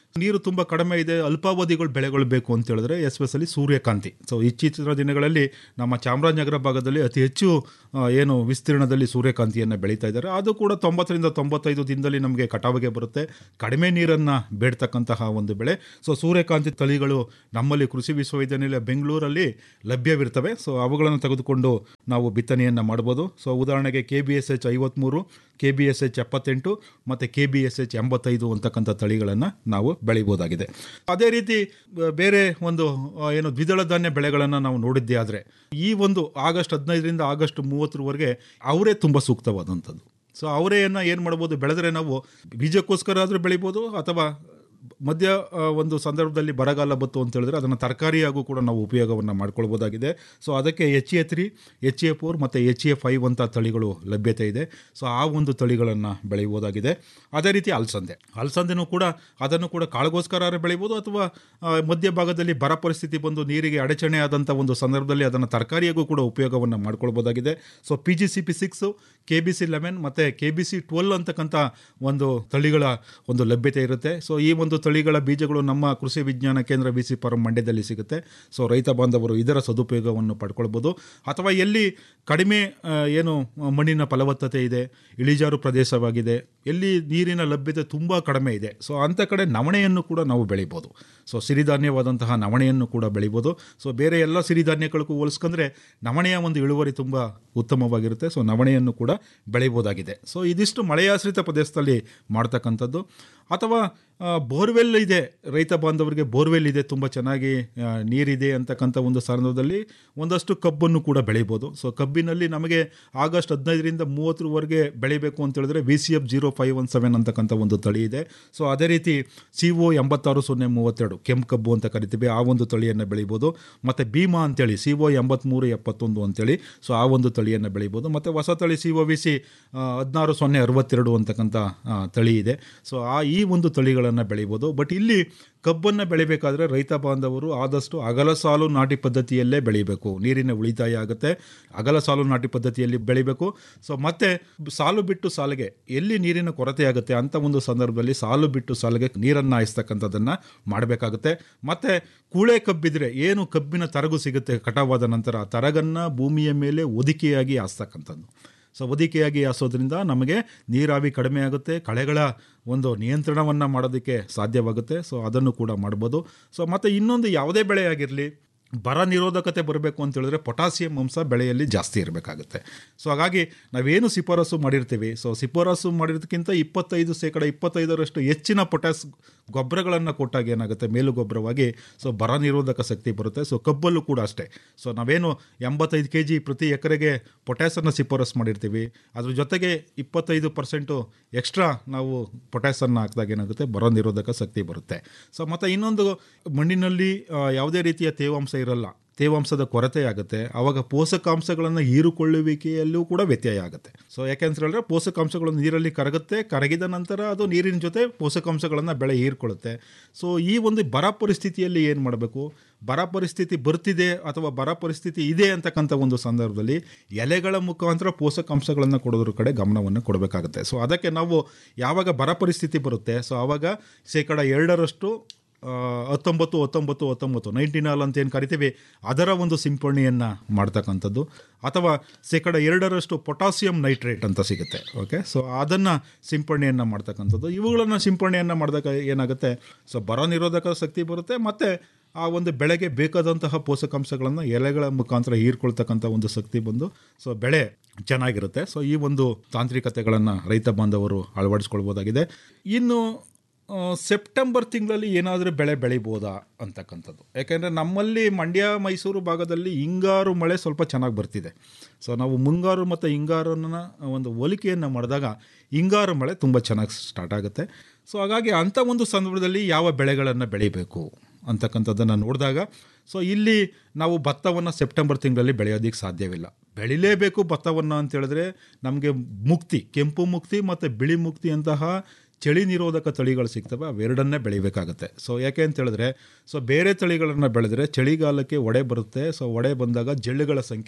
ನೀರು ತುಂಬ ಕಡಿಮೆ ಇದೆ ಅಲ್ಪಾವಧಿಗಳು ಬೆಳೆಗಳು ಬೇಕು ಅಂತ ಹೇಳಿದ್ರೆ ಎಸ್ಪೆಷಲಿ ಸೂರ್ಯಕಾಂತಿ ಸೊ ಇತ್ತೀಚಿನ ದಿನಗಳಲ್ಲಿ ನಮ್ಮ ಚಾಮರಾಜನಗರ ಭಾಗದಲ್ಲಿ ಅತಿ ಹೆಚ್ಚು ಆ, ಏನು ವಿಸ್ತೀರ್ಣದಲ್ಲಿ ಸೂರ್ಯಕಾಂತಿಯನ್ನು ಬೆಳೀತಾ ಇದ್ದಾರೆ ಅದು ಕೂಡ ತೊಂಬತ್ತರಿಂದ ತೊಂಬತ್ತೈದು ದಿನದಲ್ಲಿ ನಮಗೆ ಕಟಾವಿಗೆ ಬರುತ್ತೆ ಕಡಿಮೆ ನೀರನ್ನು ಬೇಡ್ತಕ್ಕಂತಹ ಒಂದು ಬೆಳೆ ಸೊ ಸೂರ್ಯಕಾಂತಿ ತಳಿಗಳು ನಮ್ಮಲ್ಲಿ ಕೃಷಿ ವಿಶ್ವವಿದ್ಯಾನಿಲಯ ಬೆಂಗಳೂರಲ್ಲಿ ಲಭ್ಯವಿರ್ತವೆ ಸೊ ಅವುಗಳನ್ನು ತೆಗೆದುಕೊಂಡು ನಾವು ಬಿತ್ತನೆಯನ್ನು ಮಾಡ್ಬೋದು ಸೊ ಉದಾಹರಣೆಗೆ ಕೆ ಬಿ ಎಸ್ ಎಚ್ ಐವತ್ತ್ಮೂರು ಕೆ ಬಿ ಎಸ್ ಎಚ್ ಎಪ್ಪತ್ತೆಂಟು ಮತ್ತು ಕೆ ಬಿ ಎಸ್ ಎಚ್ ಎಂಬತ್ತೈದು ಅಂತಕ್ಕಂಥ ತಳಿಗಳನ್ನು ನಾವು ಬೆಳಿಬೋದಾಗಿದೆ ಅದೇ ರೀತಿ ಬ- ಬೇರೆ ಒಂದು ಆ, ಏನು ದ್ವಿದಳ ಧಾನ್ಯ ಬೆಳೆಗಳನ್ನು ನಾವು ನೋಡಿದ್ದೇ ಆದರೆ ಈ ಒಂದು ಆಗಸ್ಟ್ ಹದಿನೈದರಿಂದ ಆಗಸ್ಟ್ ಮೂವತ್ತರವರೆಗೆ ಅವರೇ ತುಂಬ ಸೂಕ್ತವಾದಂಥದ್ದು ಸೊ ಅವರೆಯನ್ನು ಏನು ಮಾಡ್ಬೋದು ಬೆಳೆದ್ರೆ ನಾವು ಬೀಜಕ್ಕೋಸ್ಕರ ಆದರೂ ಬೆಳಿಬೋದು ಅಥವಾ ಮಧ್ಯ ಆ, ಒಂದು ಸಂದರ್ಭದಲ್ಲಿ ಬರಗಾಲ ಬತ್ತು ಅಂತ ಹೇಳಿದ್ರೆ ಅದನ್ನು ತರಕಾರಿಯಾಗೂ ಕೂಡ ನಾವು ಉಪಯೋಗವನ್ನು ಮಾಡ್ಕೊಳ್ಬೋದಾಗಿದೆ ಸೊ ಅದಕ್ಕೆ H A three H A four ಮತ್ತು ಎಚ್ ಎ ಫೈವ್ ಅಂತ ತಳಿಗಳು ಲಭ್ಯತೆ ಇದೆ ಸೊ ಆ ಒಂದು ತಳಿಗಳನ್ನು ಬೆಳೆಯಬಹುದಾಗಿದೆ ಅದೇ ರೀತಿ ಅಲಸಂದೆ ಅಲಸಂದೆನೂ ಕೂಡ ಅದನ್ನು ಕೂಡ ಕಾಳಿಗೋಸ್ಕರ ಬೆಳಿಬೋದು ಅಥವಾ ಆ, ಮಧ್ಯ ಭಾಗದಲ್ಲಿ ಬರ ಪರಿಸ್ಥಿತಿ ಬಂದು ನೀರಿಗೆ ಅಡಚಣೆ ಆದಂಥ ಒಂದು ಸಂದರ್ಭದಲ್ಲಿ ಅದನ್ನು ತರಕಾರಿಯಾಗೂ ಕೂಡ ಉಪಯೋಗವನ್ನು ಮಾಡ್ಕೊಳ್ಬೋದಾಗಿದೆ so P G C P six K B C eleven ಮತ್ತು ಕೆ ಬಿ ಸಿ ಟ್ವೆಲ್ ಅಂತಕ್ಕಂಥ ಒಂದು ತಳಿಗಳ ಒಂದು ಲಭ್ಯತೆ ಇರುತ್ತೆ ಸೊ ಈ ಒಂದು ತಳಿಗಳ ಬೀಜಗಳು ನಮ್ಮ ಕೃಷಿ ವಿಜ್ಞಾನ ಕೇಂದ್ರ ಬಿ ಸಿ ಫಾರಂ ಮಂಡ್ಯದಲ್ಲಿ ಸಿಗುತ್ತೆ ಸೊ ರೈತ ಬಾಂಧವರು ಇದರ ಸದುಪಯೋಗವನ್ನು ಪಡ್ಕೊಳ್ಬೋದು ಅಥವಾ ಎಲ್ಲಿ ಕಡಿಮೆ ಆ, ಏನು ಮಣ್ಣಿನ ಫಲವತ್ತತೆ ಇದೆ ಇಳಿಜಾರು ಪ್ರದೇಶವಾಗಿದೆ ಎಲ್ಲಿ ನೀರಿನ ಲಭ್ಯತೆ ತುಂಬ ಕಡಿಮೆ ಇದೆ ಸೊ ಅಂಥ ಕಡೆ ನವಣೆಯನ್ನು ಕೂಡ ನಾವು ಬೆಳಿಬೋದು ಸೊ ಸಿರಿಧಾನ್ಯವಾದಂತಹ ನವಣೆಯನ್ನು ಕೂಡ ಬೆಳಿಬೋದು ಸೊ ಬೇರೆ ಎಲ್ಲ ಸಿರಿಧಾನ್ಯಗಳಿಗೂ ಹೋಲಿಸ್ಕೊಂಡ್ರೆ ನವಣೆಯ ಒಂದು ಇಳುವರಿ ತುಂಬ ಉತ್ತಮವಾಗಿರುತ್ತೆ ಸೊ ನವಣೆಯನ್ನು ಕೂಡ ಬೆಳಿಬೋದಾಗಿದೆ ಸೊ ಇದಿಷ್ಟು ಮಳೆಯಾಶ್ರಿತ ಪ್ರದೇಶದಲ್ಲಿ ಮಾಡ್ತಕ್ಕಂಥದ್ದು ಅಥವಾ ಆ, ಬೋರ್ವೆಲ್ ಇದೆ ರೈತ ಬಾಂಧವರಿಗೆ ಬೋರ್ವೆಲ್ ಇದೆ ತುಂಬ ಚೆನ್ನಾಗಿ ಆ, ನೀರಿದೆ ಅಂತಕ್ಕಂಥ ಒಂದು ಸಂದರ್ಭದಲ್ಲಿ ಒಂದಷ್ಟು ಕಬ್ಬನ್ನು ಕೂಡ ಬೆಳಿಬೋದು ಸೊ ಕಬ್ಬಿನಲ್ಲಿ ನಮಗೆ ಆಗಸ್ಟ್ ಹದಿನೈದರಿಂದ ಮೂವತ್ತರವರೆಗೆ ಬೆಳಿಬೇಕು ಅಂತ ಹೇಳಿದ್ರೆ V C F zero five one seven ಅಂತಕ್ಕಂಥ ಒಂದು ತಳಿ ಇದೆ ಸೊ ಅದೇ ರೀತಿ ಸಿ ಒ ಎಂಬತ್ತಾರು ಸೊನ್ನೆ ಮೂವತ್ತೆರಡು ಕೆಂಪು ಕಬ್ಬು ಅಂತ ಕರಿತೀವಿ ಆ ಒಂದು ತಳಿಯನ್ನು ಬೆಳಿಬೋದು ಮತ್ತು ಭೀಮಾ ಅಂತೇಳಿ ಸಿ ಒ ಎಂಬತ್ತ್ಮೂರು ಎಪ್ಪತ್ತೊಂದು ಅಂತೇಳಿ ಸೊ ಆ ಒಂದು ತಳಿಯನ್ನು ಬೆಳಿಬೋದು ಮತ್ತು ಹೊಸ ತಳಿ ಸಿ ಒ ವಿ ಸಿ ಹದಿನಾರು ಸೊನ್ನೆ ಅರವತ್ತೆರಡು ಅಂತಕ್ಕಂಥ ಆ, ತಳಿ ಇದೆ ಸೊ ಆ ಈ ಒಂದು ತಳಿಗಳನ್ನು ಬೆಳಿಬೋದು ಬಟ್ ಇಲ್ಲಿ ಕಬ್ಬನ್ನು ಬೆಳಿಬೇಕಾದ್ರೆ ರೈತ ಬಾಂಧವರು ಆದಷ್ಟು ಅಗಲ ಸಾಲು ನಾಟಿ ಪದ್ಧತಿಯಲ್ಲೇ ಬೆಳಿಬೇಕು ನೀರಿನ ಉಳಿತಾಯ ಆಗುತ್ತೆ ಅಗಲ ಸಾಲು ನಾಟಿ ಪದ್ಧತಿಯಲ್ಲಿ ಬೆಳಿಬೇಕು ಸೊ ಮತ್ತೆ ಸಾಲು ಬಿಟ್ಟು ಸಾಲಿಗೆ ಎಲ್ಲಿ ನೀರಿನ ಕೊರತೆ ಆಗುತ್ತೆ ಅಂತ ಒಂದು ಸಂದರ್ಭದಲ್ಲಿ ಸಾಲು ಬಿಟ್ಟು ಸಾಲಿಗೆ ನೀರನ್ನು ಹಾಯಿಸ್ತಕ್ಕಂಥದ್ದನ್ನು ಮಾಡಬೇಕಾಗುತ್ತೆ ಮತ್ತು ಕೂಳೆ ಕಬ್ಬಿದ್ರೆ ಏನು ಕಬ್ಬಿನ ತರಗು ಸಿಗುತ್ತೆ ಕಟಾವಾದ ನಂತರ ಆ ತರಗನ್ನು ಭೂಮಿಯ ಮೇಲೆ ಒದಿಕೆಯಾಗಿ ಹಾಸ್ತಕ್ಕಂಥದ್ದು ಸೊ ಒದಿಕೆಯಾಗಿ ಹಾಸೋದ್ರಿಂದ ನಮಗೆ ನೀರಾವಿ ಕಡಿಮೆ ಆಗುತ್ತೆ ಕಳೆಗಳ ಒಂದು ನಿಯಂತ್ರಣವನ್ನು ಮಾಡೋದಕ್ಕೆ ಸಾಧ್ಯವಾಗುತ್ತೆ ಸೊ ಅದನ್ನು ಕೂಡ ಮಾಡ್ಬೋದು ಸೊ ಮತ್ತು ಇನ್ನೊಂದು ಯಾವುದೇ ಬೆಳೆ ಆಗಿರಲಿ ಬರ ನಿರೋಧಕತೆ ಬರಬೇಕು ಅಂತ ಹೇಳಿದ್ರೆ ಪೊಟ್ಯಾಸಿಯಂ ಅಂಶ ಬೆಳೆಯಲ್ಲಿ ಜಾಸ್ತಿ ಇರಬೇಕಾಗುತ್ತೆ ಸೊ ಹಾಗಾಗಿ ನಾವೇನು ಶಿಫಾರಸು ಮಾಡಿರ್ತೀವಿ ಸೊ ಶಿಫಾರಸು ಮಾಡಿರೋದಕ್ಕಿಂತ ಇಪ್ಪತ್ತೈದು ಶೇಕಡ ಇಪ್ಪತ್ತೈದರಷ್ಟು ಹೆಚ್ಚಿನ ಪೊಟ್ಯಾಸ್ ಗೊಬ್ಬರಗಳನ್ನು ಕೊಟ್ಟಾಗ ಏನಾಗುತ್ತೆ ಮೇಲು ಗೊಬ್ಬರವಾಗಿ ಸೊ ಬರ ನಿರೋಧಕ ಶಕ್ತಿ ಬರುತ್ತೆ ಸೊ ಕಬ್ಬಲ್ಲೂ ಕೂಡ ಅಷ್ಟೇ ಸೊ ನಾವೇನು ಎಂಬತ್ತೈದು ಕೆ ಜಿ ಪ್ರತಿ ಎಕರೆಗೆ ಪೊಟ್ಯಾಸನ್ನು ಶಿಫಾರಸು ಮಾಡಿರ್ತೀವಿ ಅದ್ರ ಜೊತೆಗೆ ಇಪ್ಪತ್ತೈದು ಪರ್ಸೆಂಟು ಎಕ್ಸ್ಟ್ರಾ ನಾವು ಪೊಟ್ಯಾಸನ್ನು ಹಾಕಿದಾಗ ಏನಾಗುತ್ತೆ ಬರ ನಿರೋಧಕ ಶಕ್ತಿ ಬರುತ್ತೆ ಸೊ ಮತ್ತು ಇನ್ನೊಂದು ಮಣ್ಣಿನಲ್ಲಿ ಆ, ಯಾವುದೇ ರೀತಿಯ ತೇವಾಂಶ ಇರಲ್ಲ ತೇವಾಂಶದ ಕೊರತೆ ಆಗುತ್ತೆ ಆವಾಗ ಪೋಷಕಾಂಶಗಳನ್ನು ಹೀರಿಕೊಳ್ಳುವಿಕೆಯಲ್ಲೂ ಕೂಡ ವ್ಯತ್ಯಯ ಆಗುತ್ತೆ ಸೊ ಯಾಕೆಂತ ಹೇಳಿದ್ರೆ ಪೋಷಕಾಂಶಗಳು ನೀರಲ್ಲಿ ಕರಗುತ್ತೆ ಕರಗಿದ ನಂತರ ಅದು ನೀರಿನ ಜೊತೆ ಪೋಷಕಾಂಶಗಳನ್ನು ಬೆಳೆ ಹೀರ್ಕೊಳ್ಳುತ್ತೆ ಸೊ ಈ ಒಂದು ಬರ ಪರಿಸ್ಥಿತಿಯಲ್ಲಿ ಏನು ಮಾಡಬೇಕು ಬರ ಪರಿಸ್ಥಿತಿ ಬರ್ತಿದೆ ಅಥವಾ ಬರ ಪರಿಸ್ಥಿತಿ ಇದೆ ಅಂತಕ್ಕಂಥ ಒಂದು ಸಂದರ್ಭದಲ್ಲಿ ಎಲೆಗಳ ಮುಖಾಂತರ ಪೋಷಕಾಂಶಗಳನ್ನು ಕೊಡೋದ್ರ ಕಡೆ ಗಮನವನ್ನು ಕೊಡಬೇಕಾಗುತ್ತೆ ಸೊ ಅದಕ್ಕೆ ನಾವು ಯಾವಾಗ ಬರ ಪರಿಸ್ಥಿತಿ ಬರುತ್ತೆ ಸೊ ಆವಾಗ ಶೇಕಡ ಎರಡರಷ್ಟು ಆ, ಹತ್ತೊಂಬತ್ತು ಹತ್ತೊಂಬತ್ತು ಹತ್ತೊಂಬತ್ತು ನೈಂಟಿನಾಲ್ ಅಂತ ಏನು ಕರಿತೀವಿ ಅದರ ಒಂದು ಸಿಂಪಡಣೆಯನ್ನು ಮಾಡ್ತಕ್ಕಂಥದ್ದು ಅಥವಾ ಶೇಕಡ ಎರಡರಷ್ಟು ಪೊಟ್ಯಾಸಿಯಂ ನೈಟ್ರೇಟ್ ಅಂತ ಸಿಗುತ್ತೆ ಓಕೆ ಸೊ ಅದನ್ನು ಸಿಂಪಡಣೆಯನ್ನು ಮಾಡ್ತಕ್ಕಂಥದ್ದು ಇವುಗಳನ್ನು ಸಿಂಪಡಣೆಯನ್ನು ಮಾಡಿದಾಗ ಏನಾಗುತ್ತೆ ಸೊ ಬರ ನಿರೋಧಕ ಶಕ್ತಿ ಬರುತ್ತೆ ಮತ್ತು ಆ ಒಂದು ಬೆಳೆಗೆ ಬೇಕಾದಂತಹ ಪೋಷಕಾಂಶಗಳನ್ನು ಎಲೆಗಳ ಮುಖಾಂತರ ಹೀರ್ಕೊಳ್ತಕ್ಕಂಥ ಒಂದು ಶಕ್ತಿ ಬಂದು ಸೊ ಬೆಳೆ ಚೆನ್ನಾಗಿರುತ್ತೆ ಸೊ ಈ ಒಂದು ತಾಂತ್ರಿಕತೆಗಳನ್ನು ರೈತ ಬಾಂಧವರು ಅಳವಡಿಸ್ಕೊಳ್ಬೋದಾಗಿದೆ ಇನ್ನು ಆ, ಸೆಪ್ಟೆಂಬರ್ ತಿಂಗಳಲ್ಲಿ ಏನಾದರೂ ಬೆಳೆ ಬೆಳಿಬೋದಾ ಅಂತಕ್ಕಂಥದ್ದು ಯಾಕೆಂದರೆ ನಮ್ಮಲ್ಲಿ ಮಂಡ್ಯ ಮೈಸೂರು ಭಾಗದಲ್ಲಿ ಹಿಂಗಾರು ಮಳೆ ಸ್ವಲ್ಪ ಚೆನ್ನಾಗಿ ಬರ್ತಿದೆ ಸೊ ನಾವು ಮುಂಗಾರು ಮತ್ತು ಹಿಂಗಾರನ್ನ ಒಂದು ಹೋಲಿಕೆಯನ್ನು ಮಾಡಿದಾಗ ಹಿಂಗಾರು ಮಳೆ ತುಂಬ ಚೆನ್ನಾಗಿ ಸ್ಟಾರ್ಟ್ ಆಗುತ್ತೆ ಸೊ ಹಾಗಾಗಿ ಅಂಥ ಒಂದು ಸಂದರ್ಭದಲ್ಲಿ ಯಾವ ಬೆಳೆಗಳನ್ನು ಬೆಳಿಬೇಕು ಅಂತಕ್ಕಂಥದ್ದನ್ನು ನೋಡಿದಾಗ ಸೊ ಇಲ್ಲಿ ನಾವು ಭತ್ತವನ್ನು ಸೆಪ್ಟೆಂಬರ್ ತಿಂಗಳಲ್ಲಿ ಬೆಳೆಯೋದಕ್ಕೆ ಸಾಧ್ಯವಿಲ್ಲ ಬೆಳಿಲೇಬೇಕು ಭತ್ತವನ್ನು ಅಂತ ಹೇಳಿದ್ರೆ ನಮಗೆ ಮುಕ್ತಿ ಕೆಂಪು ಮುಕ್ತಿ ಮತ್ತು ಬಿಳಿ ಮುಕ್ತಿ ಅಂತಹ ಚಳಿ ನಿರೋಧಕ ತಳಿಗಳು ಸಿಗ್ತವೆ ಅವೆರಡನ್ನೇ ಬೆಳಿಬೇಕಾಗತ್ತೆ ಸೊ ಯಾಕೆ ಅಂತ ಹೇಳಿದ್ರೆ ಸೊ ಬೇರೆ ತಳಿಗಳನ್ನು ಬೆಳೆದ್ರೆ ಚಳಿಗಾಲಕ್ಕೆ ಒಡೆ ಬರುತ್ತೆ ಸೊ ಒಡೆ ಬಂದಾಗ ಜಳ್ಳುಗಳ ಸಂಖ್ಯೆ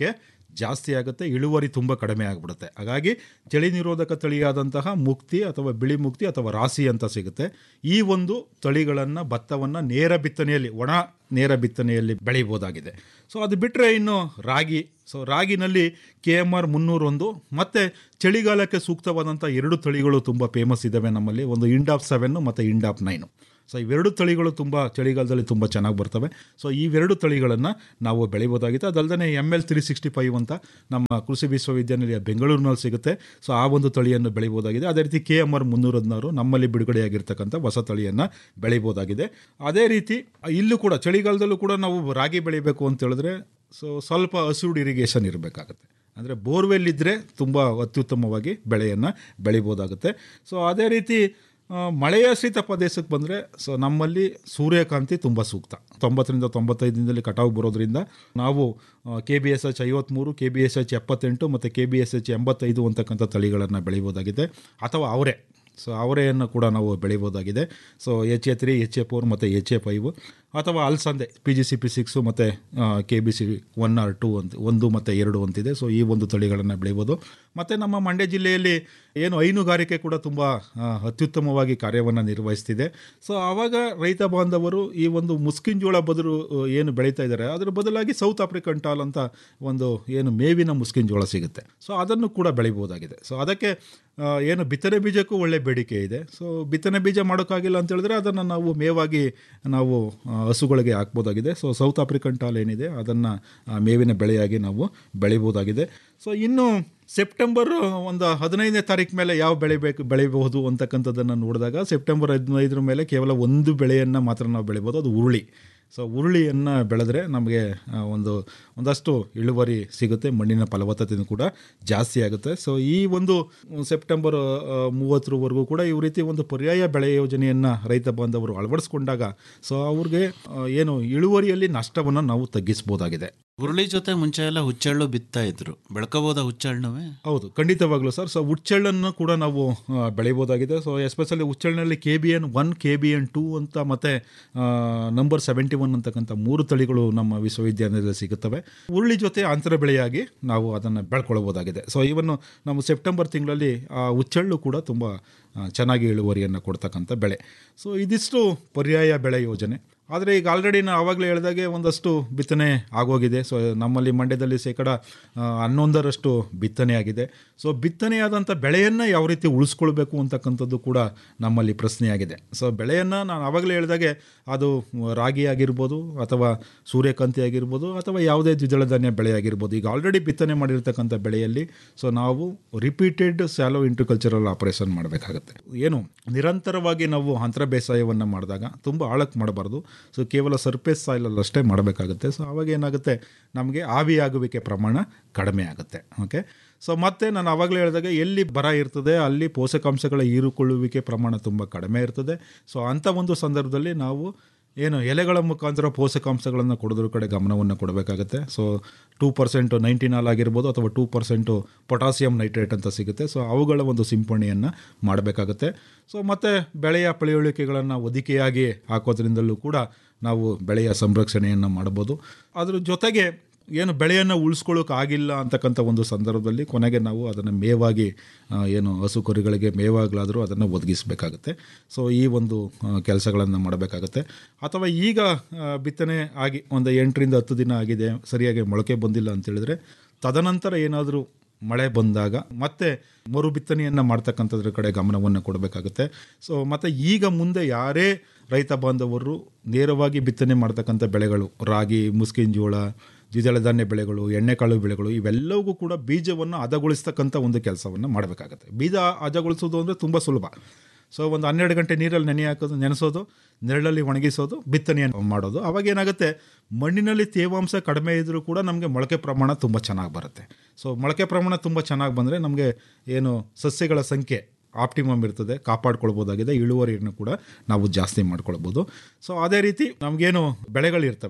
ಜಾಸ್ತಿ ಆಗುತ್ತೆ ಇಳುವರಿ ತುಂಬ ಕಡಿಮೆ ಆಗಿಬಿಡುತ್ತೆ ಹಾಗಾಗಿ ಚಳಿ ನಿರೋಧಕ ತಳಿಯಾದಂತಹ ಮುಕ್ತಿ ಅಥವಾ ಬಿಳಿ ಮುಕ್ತಿ ಅಥವಾ ರಾಸಿ ಅಂತ ಸಿಗುತ್ತೆ ಈ ಒಂದು ತಳಿಗಳನ್ನು ಭತ್ತವನ್ನು ನೇರ ಬಿತ್ತನೆಯಲ್ಲಿ ಒಣ ನೇರ ಬಿತ್ತನೆಯಲ್ಲಿ ಬೆಳೀಬೋದಾಗಿದೆ ಸೊ ಅದು ಬಿಟ್ಟರೆ ಇನ್ನು ರಾಗಿ ಸೊ ರಾಗಿನಲ್ಲಿ ಕೆ ಎಮ್ ಆರ್ ಮುನ್ನೂರೊಂದು ಮತ್ತು ಚಳಿಗಾಲಕ್ಕೆ ಸೂಕ್ತವಾದಂಥ ಎರಡು ತಳಿಗಳು ತುಂಬ ಫೇಮಸ್ ಇದ್ದಾವೆ ನಮ್ಮಲ್ಲಿ ಒಂದು ಇಂಡಾಪ್ ಸೆವೆನ್ನು ಮತ್ತು ಇಂಡಾಪ್ ನೈನು ಸೊ ಇವೆರಡು ತಳಿಗಳು ತುಂಬ ಚಳಿಗಾಲದಲ್ಲಿ ತುಂಬ ಚೆನ್ನಾಗಿ ಬರ್ತವೆ ಸೊ ಇವೆರಡು ತಳಿಗಳನ್ನು ನಾವು ಬೆಳಿಬೋದಾಗಿದೆ ಅದಲ್ಲದೆ M L three sixty five ಅಂತ ನಮ್ಮ ಕೃಷಿ ವಿಶ್ವವಿದ್ಯಾನಿಲಯ ಬೆಂಗಳೂರಿನಲ್ಲಿ ಸಿಗುತ್ತೆ ಸೊ ಆ ಒಂದು ತಳಿಯನ್ನು ಬೆಳಿಬೋದಾಗಿದೆ ಅದೇ ರೀತಿ ಕೆ ಎಮ್ ಆರ್ ಮುನ್ನೂರ ಹದಿನಾರು ನಮ್ಮಲ್ಲಿ ಬಿಡುಗಡೆಯಾಗಿರ್ತಕ್ಕಂಥ ಹೊಸ ತಳಿಯನ್ನು ಬೆಳಿಬೋದಾಗಿದೆ ಅದೇ ರೀತಿ ಇಲ್ಲೂ ಕೂಡ ಚಳಿಗಾಲದಲ್ಲೂ ಕೂಡ ನಾವು ರಾಗಿ ಬೆಳಿಬೇಕು ಅಂತ ಹೇಳಿದ್ರೆ ಸೊ ಸ್ವಲ್ಪ ಹಸಿರು ಇರಿಗೇಷನ್ ಇರಬೇಕಾಗತ್ತೆ ಅಂದರೆ ಬೋರ್ವೆಲ್ ಇದ್ದರೆ ತುಂಬ ಅತ್ಯುತ್ತಮವಾಗಿ ಬೆಳೆಯನ್ನು ಬೆಳಿಬೋದಾಗುತ್ತೆ ಸೊ ಅದೇ ರೀತಿ ಆ, ಮಳೆಯಾಶ್ರಿತ ಪ್ರದೇಶಕ್ಕೆ ಬಂದರೆ ಸೊ ನಮ್ಮಲ್ಲಿ ಸೂರ್ಯಕಾಂತಿ ತುಂಬ ಸೂಕ್ತ ತೊಂಬತ್ತರಿಂದ ತೊಂಬತ್ತೈದು ದಿನದಲ್ಲಿ ಕಟಾವು ಬರೋದ್ರಿಂದ ನಾವು ಕೆ ಬಿ ಎಸ್ ಎಚ್ ಐವತ್ತ್ಮೂರು ಕೆ ಬಿ ಎಸ್ ಎಚ್ ಎಪ್ಪತ್ತೆಂಟು ಮತ್ತು ಕೆ ಬಿ ಎಸ್ ಎಚ್ ಎಂಬತ್ತೈದು ಅಂತಕ್ಕಂಥ ತಳಿಗಳನ್ನು ಬೆಳಿಬೋದಾಗಿದೆ ಅಥವಾ ಅವರೇ ಸೊ ಅವರೆಯನ್ನು ಕೂಡ ನಾವು ಬೆಳಿಬೋದಾಗಿದೆ so H A three H A four ಮತ್ತು ಎಚ್ ಎ ಫೈವ್ ಅಥವಾ ಅಲ್ಸಂದೆ P G C P six ಮತ್ತು K B C one or two ಅಂತ ಒಂದು ಮತ್ತು ಎರಡು ಅಂತಿದೆ ಸೊ ಈ ಒಂದು ತಳಿಗಳನ್ನು ಬೆಳಿಬೋದು ಮತ್ತು ನಮ್ಮ ಮಂಡ್ಯ ಜಿಲ್ಲೆಯಲ್ಲಿ ಏನು ಹೈನುಗಾರಿಕೆ ಕೂಡ ತುಂಬ ಆ, ಅತ್ಯುತ್ತಮವಾಗಿ ಕಾರ್ಯವನ್ನು ನಿರ್ವಹಿಸ್ತಿದೆ ಸೊ ಆವಾಗ ರೈತ ಬಾಂಧವರು ಈ ಒಂದು ಮುಸ್ಕಿನ್ ಜೋಳ ಬದಲು ಆ, ಏನು ಬೆಳೀತಾ ಇದ್ದಾರೆ ಅದರ ಬದಲಾಗಿ ಸೌತ್ ಆಫ್ರಿಕನ್ ಟಾಲ್ ಅಂತ ಒಂದು ಏನು ಮೇವಿನ ಮುಸ್ಕಿನ್ ಜೋಳ ಸಿಗುತ್ತೆ ಸೊ ಅದನ್ನು ಕೂಡ ಬೆಳಿಬೋದಾಗಿದೆ ಸೊ ಅದಕ್ಕೆ ಆ, ಏನು ಬಿತ್ತನೆ ಬೀಜಕ್ಕೂ ಒಳ್ಳೆ ಬೇಡಿಕೆ ಇದೆ ಸೊ ಬಿತ್ತನೆ ಬೀಜ ಮಾಡೋಕ್ಕಾಗಿಲ್ಲ ಅಂತ ಹೇಳಿದ್ರೆ ಅದನ್ನು ನಾವು ಮೇವಾಗಿ ನಾವು ಆ, ಹಸುಗಳಿಗೆ ಹಾಕ್ಬೋದಾಗಿದೆ ಸೊ ಸೌತ್ ಆಫ್ರಿಕನ್ ಟಾಲ್ ಏನಿದೆ ಅದನ್ನು ಮೇವಿನ ಬೆಳೆಯಾಗಿ ನಾವು ಬೆಳಿಬೋದಾಗಿದೆ ಸೊ ಇನ್ನು ಸೆಪ್ಟೆಂಬರ್ ಒಂದು ಹದಿನೈದನೇ ತಾರೀಕು ಮೇಲೆ ಯಾವ ಬೆಳೆ ಬೇಕು ಬೆಳಿಬಹುದು ಅಂತಕ್ಕಂಥದ್ದನ್ನು ನೋಡಿದಾಗ ಸೆಪ್ಟೆಂಬರ್ ಹದಿನೈದರ ಮೇಲೆ ಕೇವಲ ಒಂದು ಬೆಳೆಯನ್ನು ಮಾತ್ರ ನಾವು ಬೆಳಿಬೋದು ಅದು ಉರುಳಿ ಸೊ ಉರುಳಿಯನ್ನು ಬೆಳೆದ್ರೆ ನಮಗೆ ಆ, ಒಂದು ಒಂದಷ್ಟು ಇಳುವರಿ ಸಿಗುತ್ತೆ ಮಣ್ಣಿನ ಫಲವತ್ತತೆಯೂ ಕೂಡ ಜಾಸ್ತಿ ಆಗುತ್ತೆ ಸೊ ಈ ಒಂದು ಸೆಪ್ಟೆಂಬರ್ ಆ, ಮೂವತ್ತರವರೆಗೂ ಕೂಡ ಈ ರೀತಿ ಒಂದು ಪರ್ಯಾಯ ಬೆಳೆ ಯೋಜನೆಯನ್ನು ರೈತ ಬಾಂಧವರು ಅಳವಡಿಸ್ಕೊಂಡಾಗ ಸೊ ಅವ್ರಿಗೆ ಆ, ಏನು ಇಳುವರಿಯಲ್ಲಿ ನಷ್ಟವನ್ನು ನಾವು ತಗ್ಗಿಸ್ಬೋದಾಗಿದೆ ಹುರುಳಿ ಜೊತೆ ಮುಂಚೆ ಎಲ್ಲ ಹುಚ್ಚೆಳ್ಳು ಬಿತ್ತಾ ಇದ್ರು ಬೆಳ್ಕೋಬೋದ ಹುಚ್ಚೆಳ್ಳುವೇ ಹೌದು ಖಂಡಿತವಾಗ್ಲೂ ಸರ್ ಸೊ ಹುಚ್ಚೆಳ್ಳನ್ನು ಕೂಡ ನಾವು ಆ, ಬೆಳಿಬೋದಾಗಿದೆ ಸೊ ಎಸ್ಪೆಷಲಿ ಹುಚ್ಚೆಳ್ಳಿನಲ್ಲಿ K B N one K B N two ಅಂತ ಮತ್ತು ನಂಬರ್ ಸೆವೆಂಟಿ ಒನ್ ಅಂತಕ್ಕಂಥ ಮೂರು ತಳಿಗಳು ನಮ್ಮ ವಿಶ್ವವಿದ್ಯಾಲಯದಲ್ಲಿ ಸಿಗುತ್ತವೆ ಉರುಳಿ ಜೊತೆ ಅಂತರ ಬೆಳೆಯಾಗಿ ನಾವು ಅದನ್ನು ಬೆಳ್ಕೊಳ್ಬೋದಾಗಿದೆ ಸೊ ಇವನ್ನು ನಾವು ಸೆಪ್ಟೆಂಬರ್ ತಿಂಗಳಲ್ಲಿ ಆ ಹುಚ್ಚೆಳ್ಳು ಕೂಡ ತುಂಬ ಆ, ಚೆನ್ನಾಗಿ ಇಳುವರಿಯನ್ನು ಕೊಡ್ತಕ್ಕಂಥ ಬೆಳೆ ಸೊ ಇದಿಷ್ಟು ಪರ್ಯಾಯ ಬೆಳೆ ಯೋಜನೆ ಆದರೆ ಈಗ ಆಲ್ರೆಡಿ ನಾನು ಆವಾಗಲೇ ಹೇಳಿದಾಗೆ ಒಂದಷ್ಟು ಬಿತ್ತನೆ ಆಗೋಗಿದೆ ಸೊ ನಮ್ಮಲ್ಲಿ ಮಂಡ್ಯದಲ್ಲಿ ಶೇಕಡ ಆ, ಹನ್ನೊಂದರಷ್ಟು ಬಿತ್ತನೆ ಆಗಿದೆ ಸೊ ಬಿತ್ತನೆಯಾದಂಥ ಬೆಳೆಯನ್ನು ಯಾವ ರೀತಿ ಉಳಿಸ್ಕೊಳ್ಬೇಕು ಅಂತಕ್ಕಂಥದ್ದು ಕೂಡ ನಮ್ಮಲ್ಲಿ ಪ್ರಶ್ನೆಯಾಗಿದೆ ಸೊ ಬೆಳೆಯನ್ನು ನಾನು ಆವಾಗಲೇ ಹೇಳಿದಾಗೆ ಅದು ರಾಗಿ ಆಗಿರ್ಬೋದು ಅಥವಾ ಸೂರ್ಯಕಾಂತಿ ಆಗಿರ್ಬೋದು ಅಥವಾ ಯಾವುದೇ ದ್ವಿದಳ ಧಾನ್ಯ ಬೆಳೆ ಆಗಿರ್ಬೋದು ಈಗ ಆಲ್ರೆಡಿ ಬಿತ್ತನೆ ಮಾಡಿರ್ತಕ್ಕಂಥ ಬೆಳೆಯಲ್ಲಿ ಸೊ ನಾವು ರಿಪೀಟೆಡ್ ಸ್ಯಾಲೋ ಇಂಟ್ರಿಕಲ್ಚರಲ್ ಆಪರೇಷನ್ ಮಾಡಬೇಕಾಗುತ್ತೆ ಏನು ನಿರಂತರವಾಗಿ ನಾವು ಅಂತರ ಬೇಸಾಯವನ್ನು ಮಾಡಿದಾಗ ತುಂಬ ಆಳಕ್ಕೆ ಮಾಡಬಾರ್ದು ಸೊ ಕೇವಲ ಸರ್ಫೇಸ್ ಸಾಯಿಲಲ್ಲಿ ಅಷ್ಟೇ ಮಾಡಬೇಕಾಗುತ್ತೆ ಸೊ ಆವಾಗ ಏನಾಗುತ್ತೆ ನಮಗೆ ಆವಿಯಾಗುವಿಕೆ ಪ್ರಮಾಣ ಕಡಿಮೆ ಆಗುತ್ತೆ ಓಕೆ ಸೊ ಮತ್ತೆ ನಾನು ಆವಾಗಲೇ ಹೇಳಿದಾಗ ಎಲ್ಲಿ ಬರ ಇರ್ತದೆ ಅಲ್ಲಿ ಪೋಷಕಾಂಶಗಳ ಹೀರಿಕೊಳ್ಳುವಿಕೆ ಪ್ರಮಾಣ ತುಂಬ ಕಡಿಮೆ ಇರ್ತದೆ ಸೊ ಅಂಥ ಒಂದು ಸಂದರ್ಭದಲ್ಲಿ ನಾವು ಏನು ಎಲೆಗಳ ಮುಖಾಂತರ ಪೋಷಕಾಂಶಗಳನ್ನು ಕೊಡೋದ್ರ ಕಡೆ ಗಮನವನ್ನು ಕೊಡಬೇಕಾಗುತ್ತೆ ಸೊ ಟೂ ಪರ್ಸೆಂಟು ನೈಂಟಿನಾಲ್ ಆಗಿರ್ಬೋದು ಅಥವಾ ಟೂ ಪರ್ಸೆಂಟು ಪೊಟಾಸಿಯಂ ನೈಟ್ರೇಟ್ ಅಂತ ಸಿಗುತ್ತೆ ಸೊ ಅವುಗಳ ಒಂದು ಸಿಂಪಡಣೆಯನ್ನು ಮಾಡಬೇಕಾಗುತ್ತೆ ಸೊ ಮತ್ತು ಬೆಳೆಯ ಪಳೆಯುಳಿಕೆಗಳನ್ನು ಒದಿಕೆಯಾಗಿ ಹಾಕೋದ್ರಿಂದಲೂ ಕೂಡ ನಾವು ಬೆಳೆಯ ಸಂರಕ್ಷಣೆಯನ್ನು ಮಾಡ್ಬೋದು ಅದ್ರ ಜೊತೆಗೆ ಏನು ಬೆಳೆಯನ್ನು ಉಳಿಸ್ಕೊಳ್ಳೋಕೆ ಆಗಿಲ್ಲ ಅಂತಕ್ಕಂಥ ಒಂದು ಸಂದರ್ಭದಲ್ಲಿ ಕೊನೆಗೆ ನಾವು ಅದನ್ನು ಮೇವಾಗಿ ಆ, ಏನು ಹಸು ಕರುಗಳಿಗೆ ಮೇವಾಗಲಾದರೂ ಅದನ್ನು ಒದಗಿಸಬೇಕಾಗುತ್ತೆ ಸೊ ಈ ಒಂದು ಕೆಲಸಗಳನ್ನು ಮಾಡಬೇಕಾಗುತ್ತೆ ಅಥವಾ ಈಗ ಆ, ಬಿತ್ತನೆ ಆಗಿ ಒಂದು ಎಂಟರಿಂದ ಹತ್ತು ದಿನ ಆಗಿದೆ ಸರಿಯಾಗಿ ಮೊಳಕೆ ಬಂದಿಲ್ಲ ಅಂತ ಹೇಳಿದ್ರೆ ತದನಂತರ ಏನಾದರೂ ಮಳೆ ಬಂದಾಗ ಮತ್ತೆ ಮರು ಬಿತ್ತನೆಯನ್ನು ಮಾಡ್ತಕ್ಕಂಥದ್ರ ಕಡೆ ಗಮನವನ್ನು ಕೊಡಬೇಕಾಗುತ್ತೆ ಸೊ ಮತ್ತು ಈಗ ಮುಂದೆ ಯಾರೇ ರೈತ ಬಾಂಧವರು ನೇರವಾಗಿ ಬಿತ್ತನೆ ಮಾಡ್ತಕ್ಕಂಥ ಬೆಳೆಗಳು ರಾಗಿ ಮುಸ್ಕಿನ ಜೋಳ ದ್ವಿದಳ ಧಾನ್ಯ ಬೆಳೆಗಳು ಎಣ್ಣೆಕಾಳು ಬೆಳೆಗಳು ಇವೆಲ್ಲವೂ ಕೂಡ ಬೀಜವನ್ನು ಹದಗೊಳಿಸ್ತಕ್ಕಂಥ ಒಂದು ಕೆಲಸವನ್ನು ಮಾಡಬೇಕಾಗತ್ತೆ ಬೀಜ ಹದಗೊಳಿಸೋದು ಅಂದರೆ ತುಂಬ ಸುಲಭ ಸೊ ಒಂದು ಹನ್ನೆರಡು ಗಂಟೆ ನೀರಲ್ಲಿ ನೆನೆ ಹಾಕೋದು ನೆನೆಸೋದು ನೆರಳಲ್ಲಿ ಒಣಗಿಸೋದು ಬಿತ್ತನೆಯನ್ನು ಮಾಡೋದು ಅವಾಗ ಏನಾಗುತ್ತೆ ಮಣ್ಣಿನಲ್ಲಿ ತೇವಾಂಶ ಕಡಿಮೆ ಇದ್ದರೂ ಕೂಡ ನಮಗೆ ಮೊಳಕೆ ಪ್ರಮಾಣ ತುಂಬ ಚೆನ್ನಾಗಿ ಬರುತ್ತೆ ಸೊ ಮೊಳಕೆ ಪ್ರಮಾಣ ತುಂಬ ಚೆನ್ನಾಗಿ ಬಂದರೆ ನಮಗೆ ಏನು ಸಸ್ಯಗಳ ಸಂಖ್ಯೆ ಆಪ್ಟಿಮಮ್ ಇರ್ತದೆ ಕಾಪಾಡ್ಕೊಳ್ಬೋದಾಗಿದೆ ಇಳುವರಿಯನ್ನು ಕೂಡ ನಾವು ಜಾಸ್ತಿ ಮಾಡ್ಕೊಳ್ಬೋದು ಸೊ ಅದೇ ರೀತಿ ನಮಗೇನು ಬೆಳೆಗಳಿರ್ತವೆ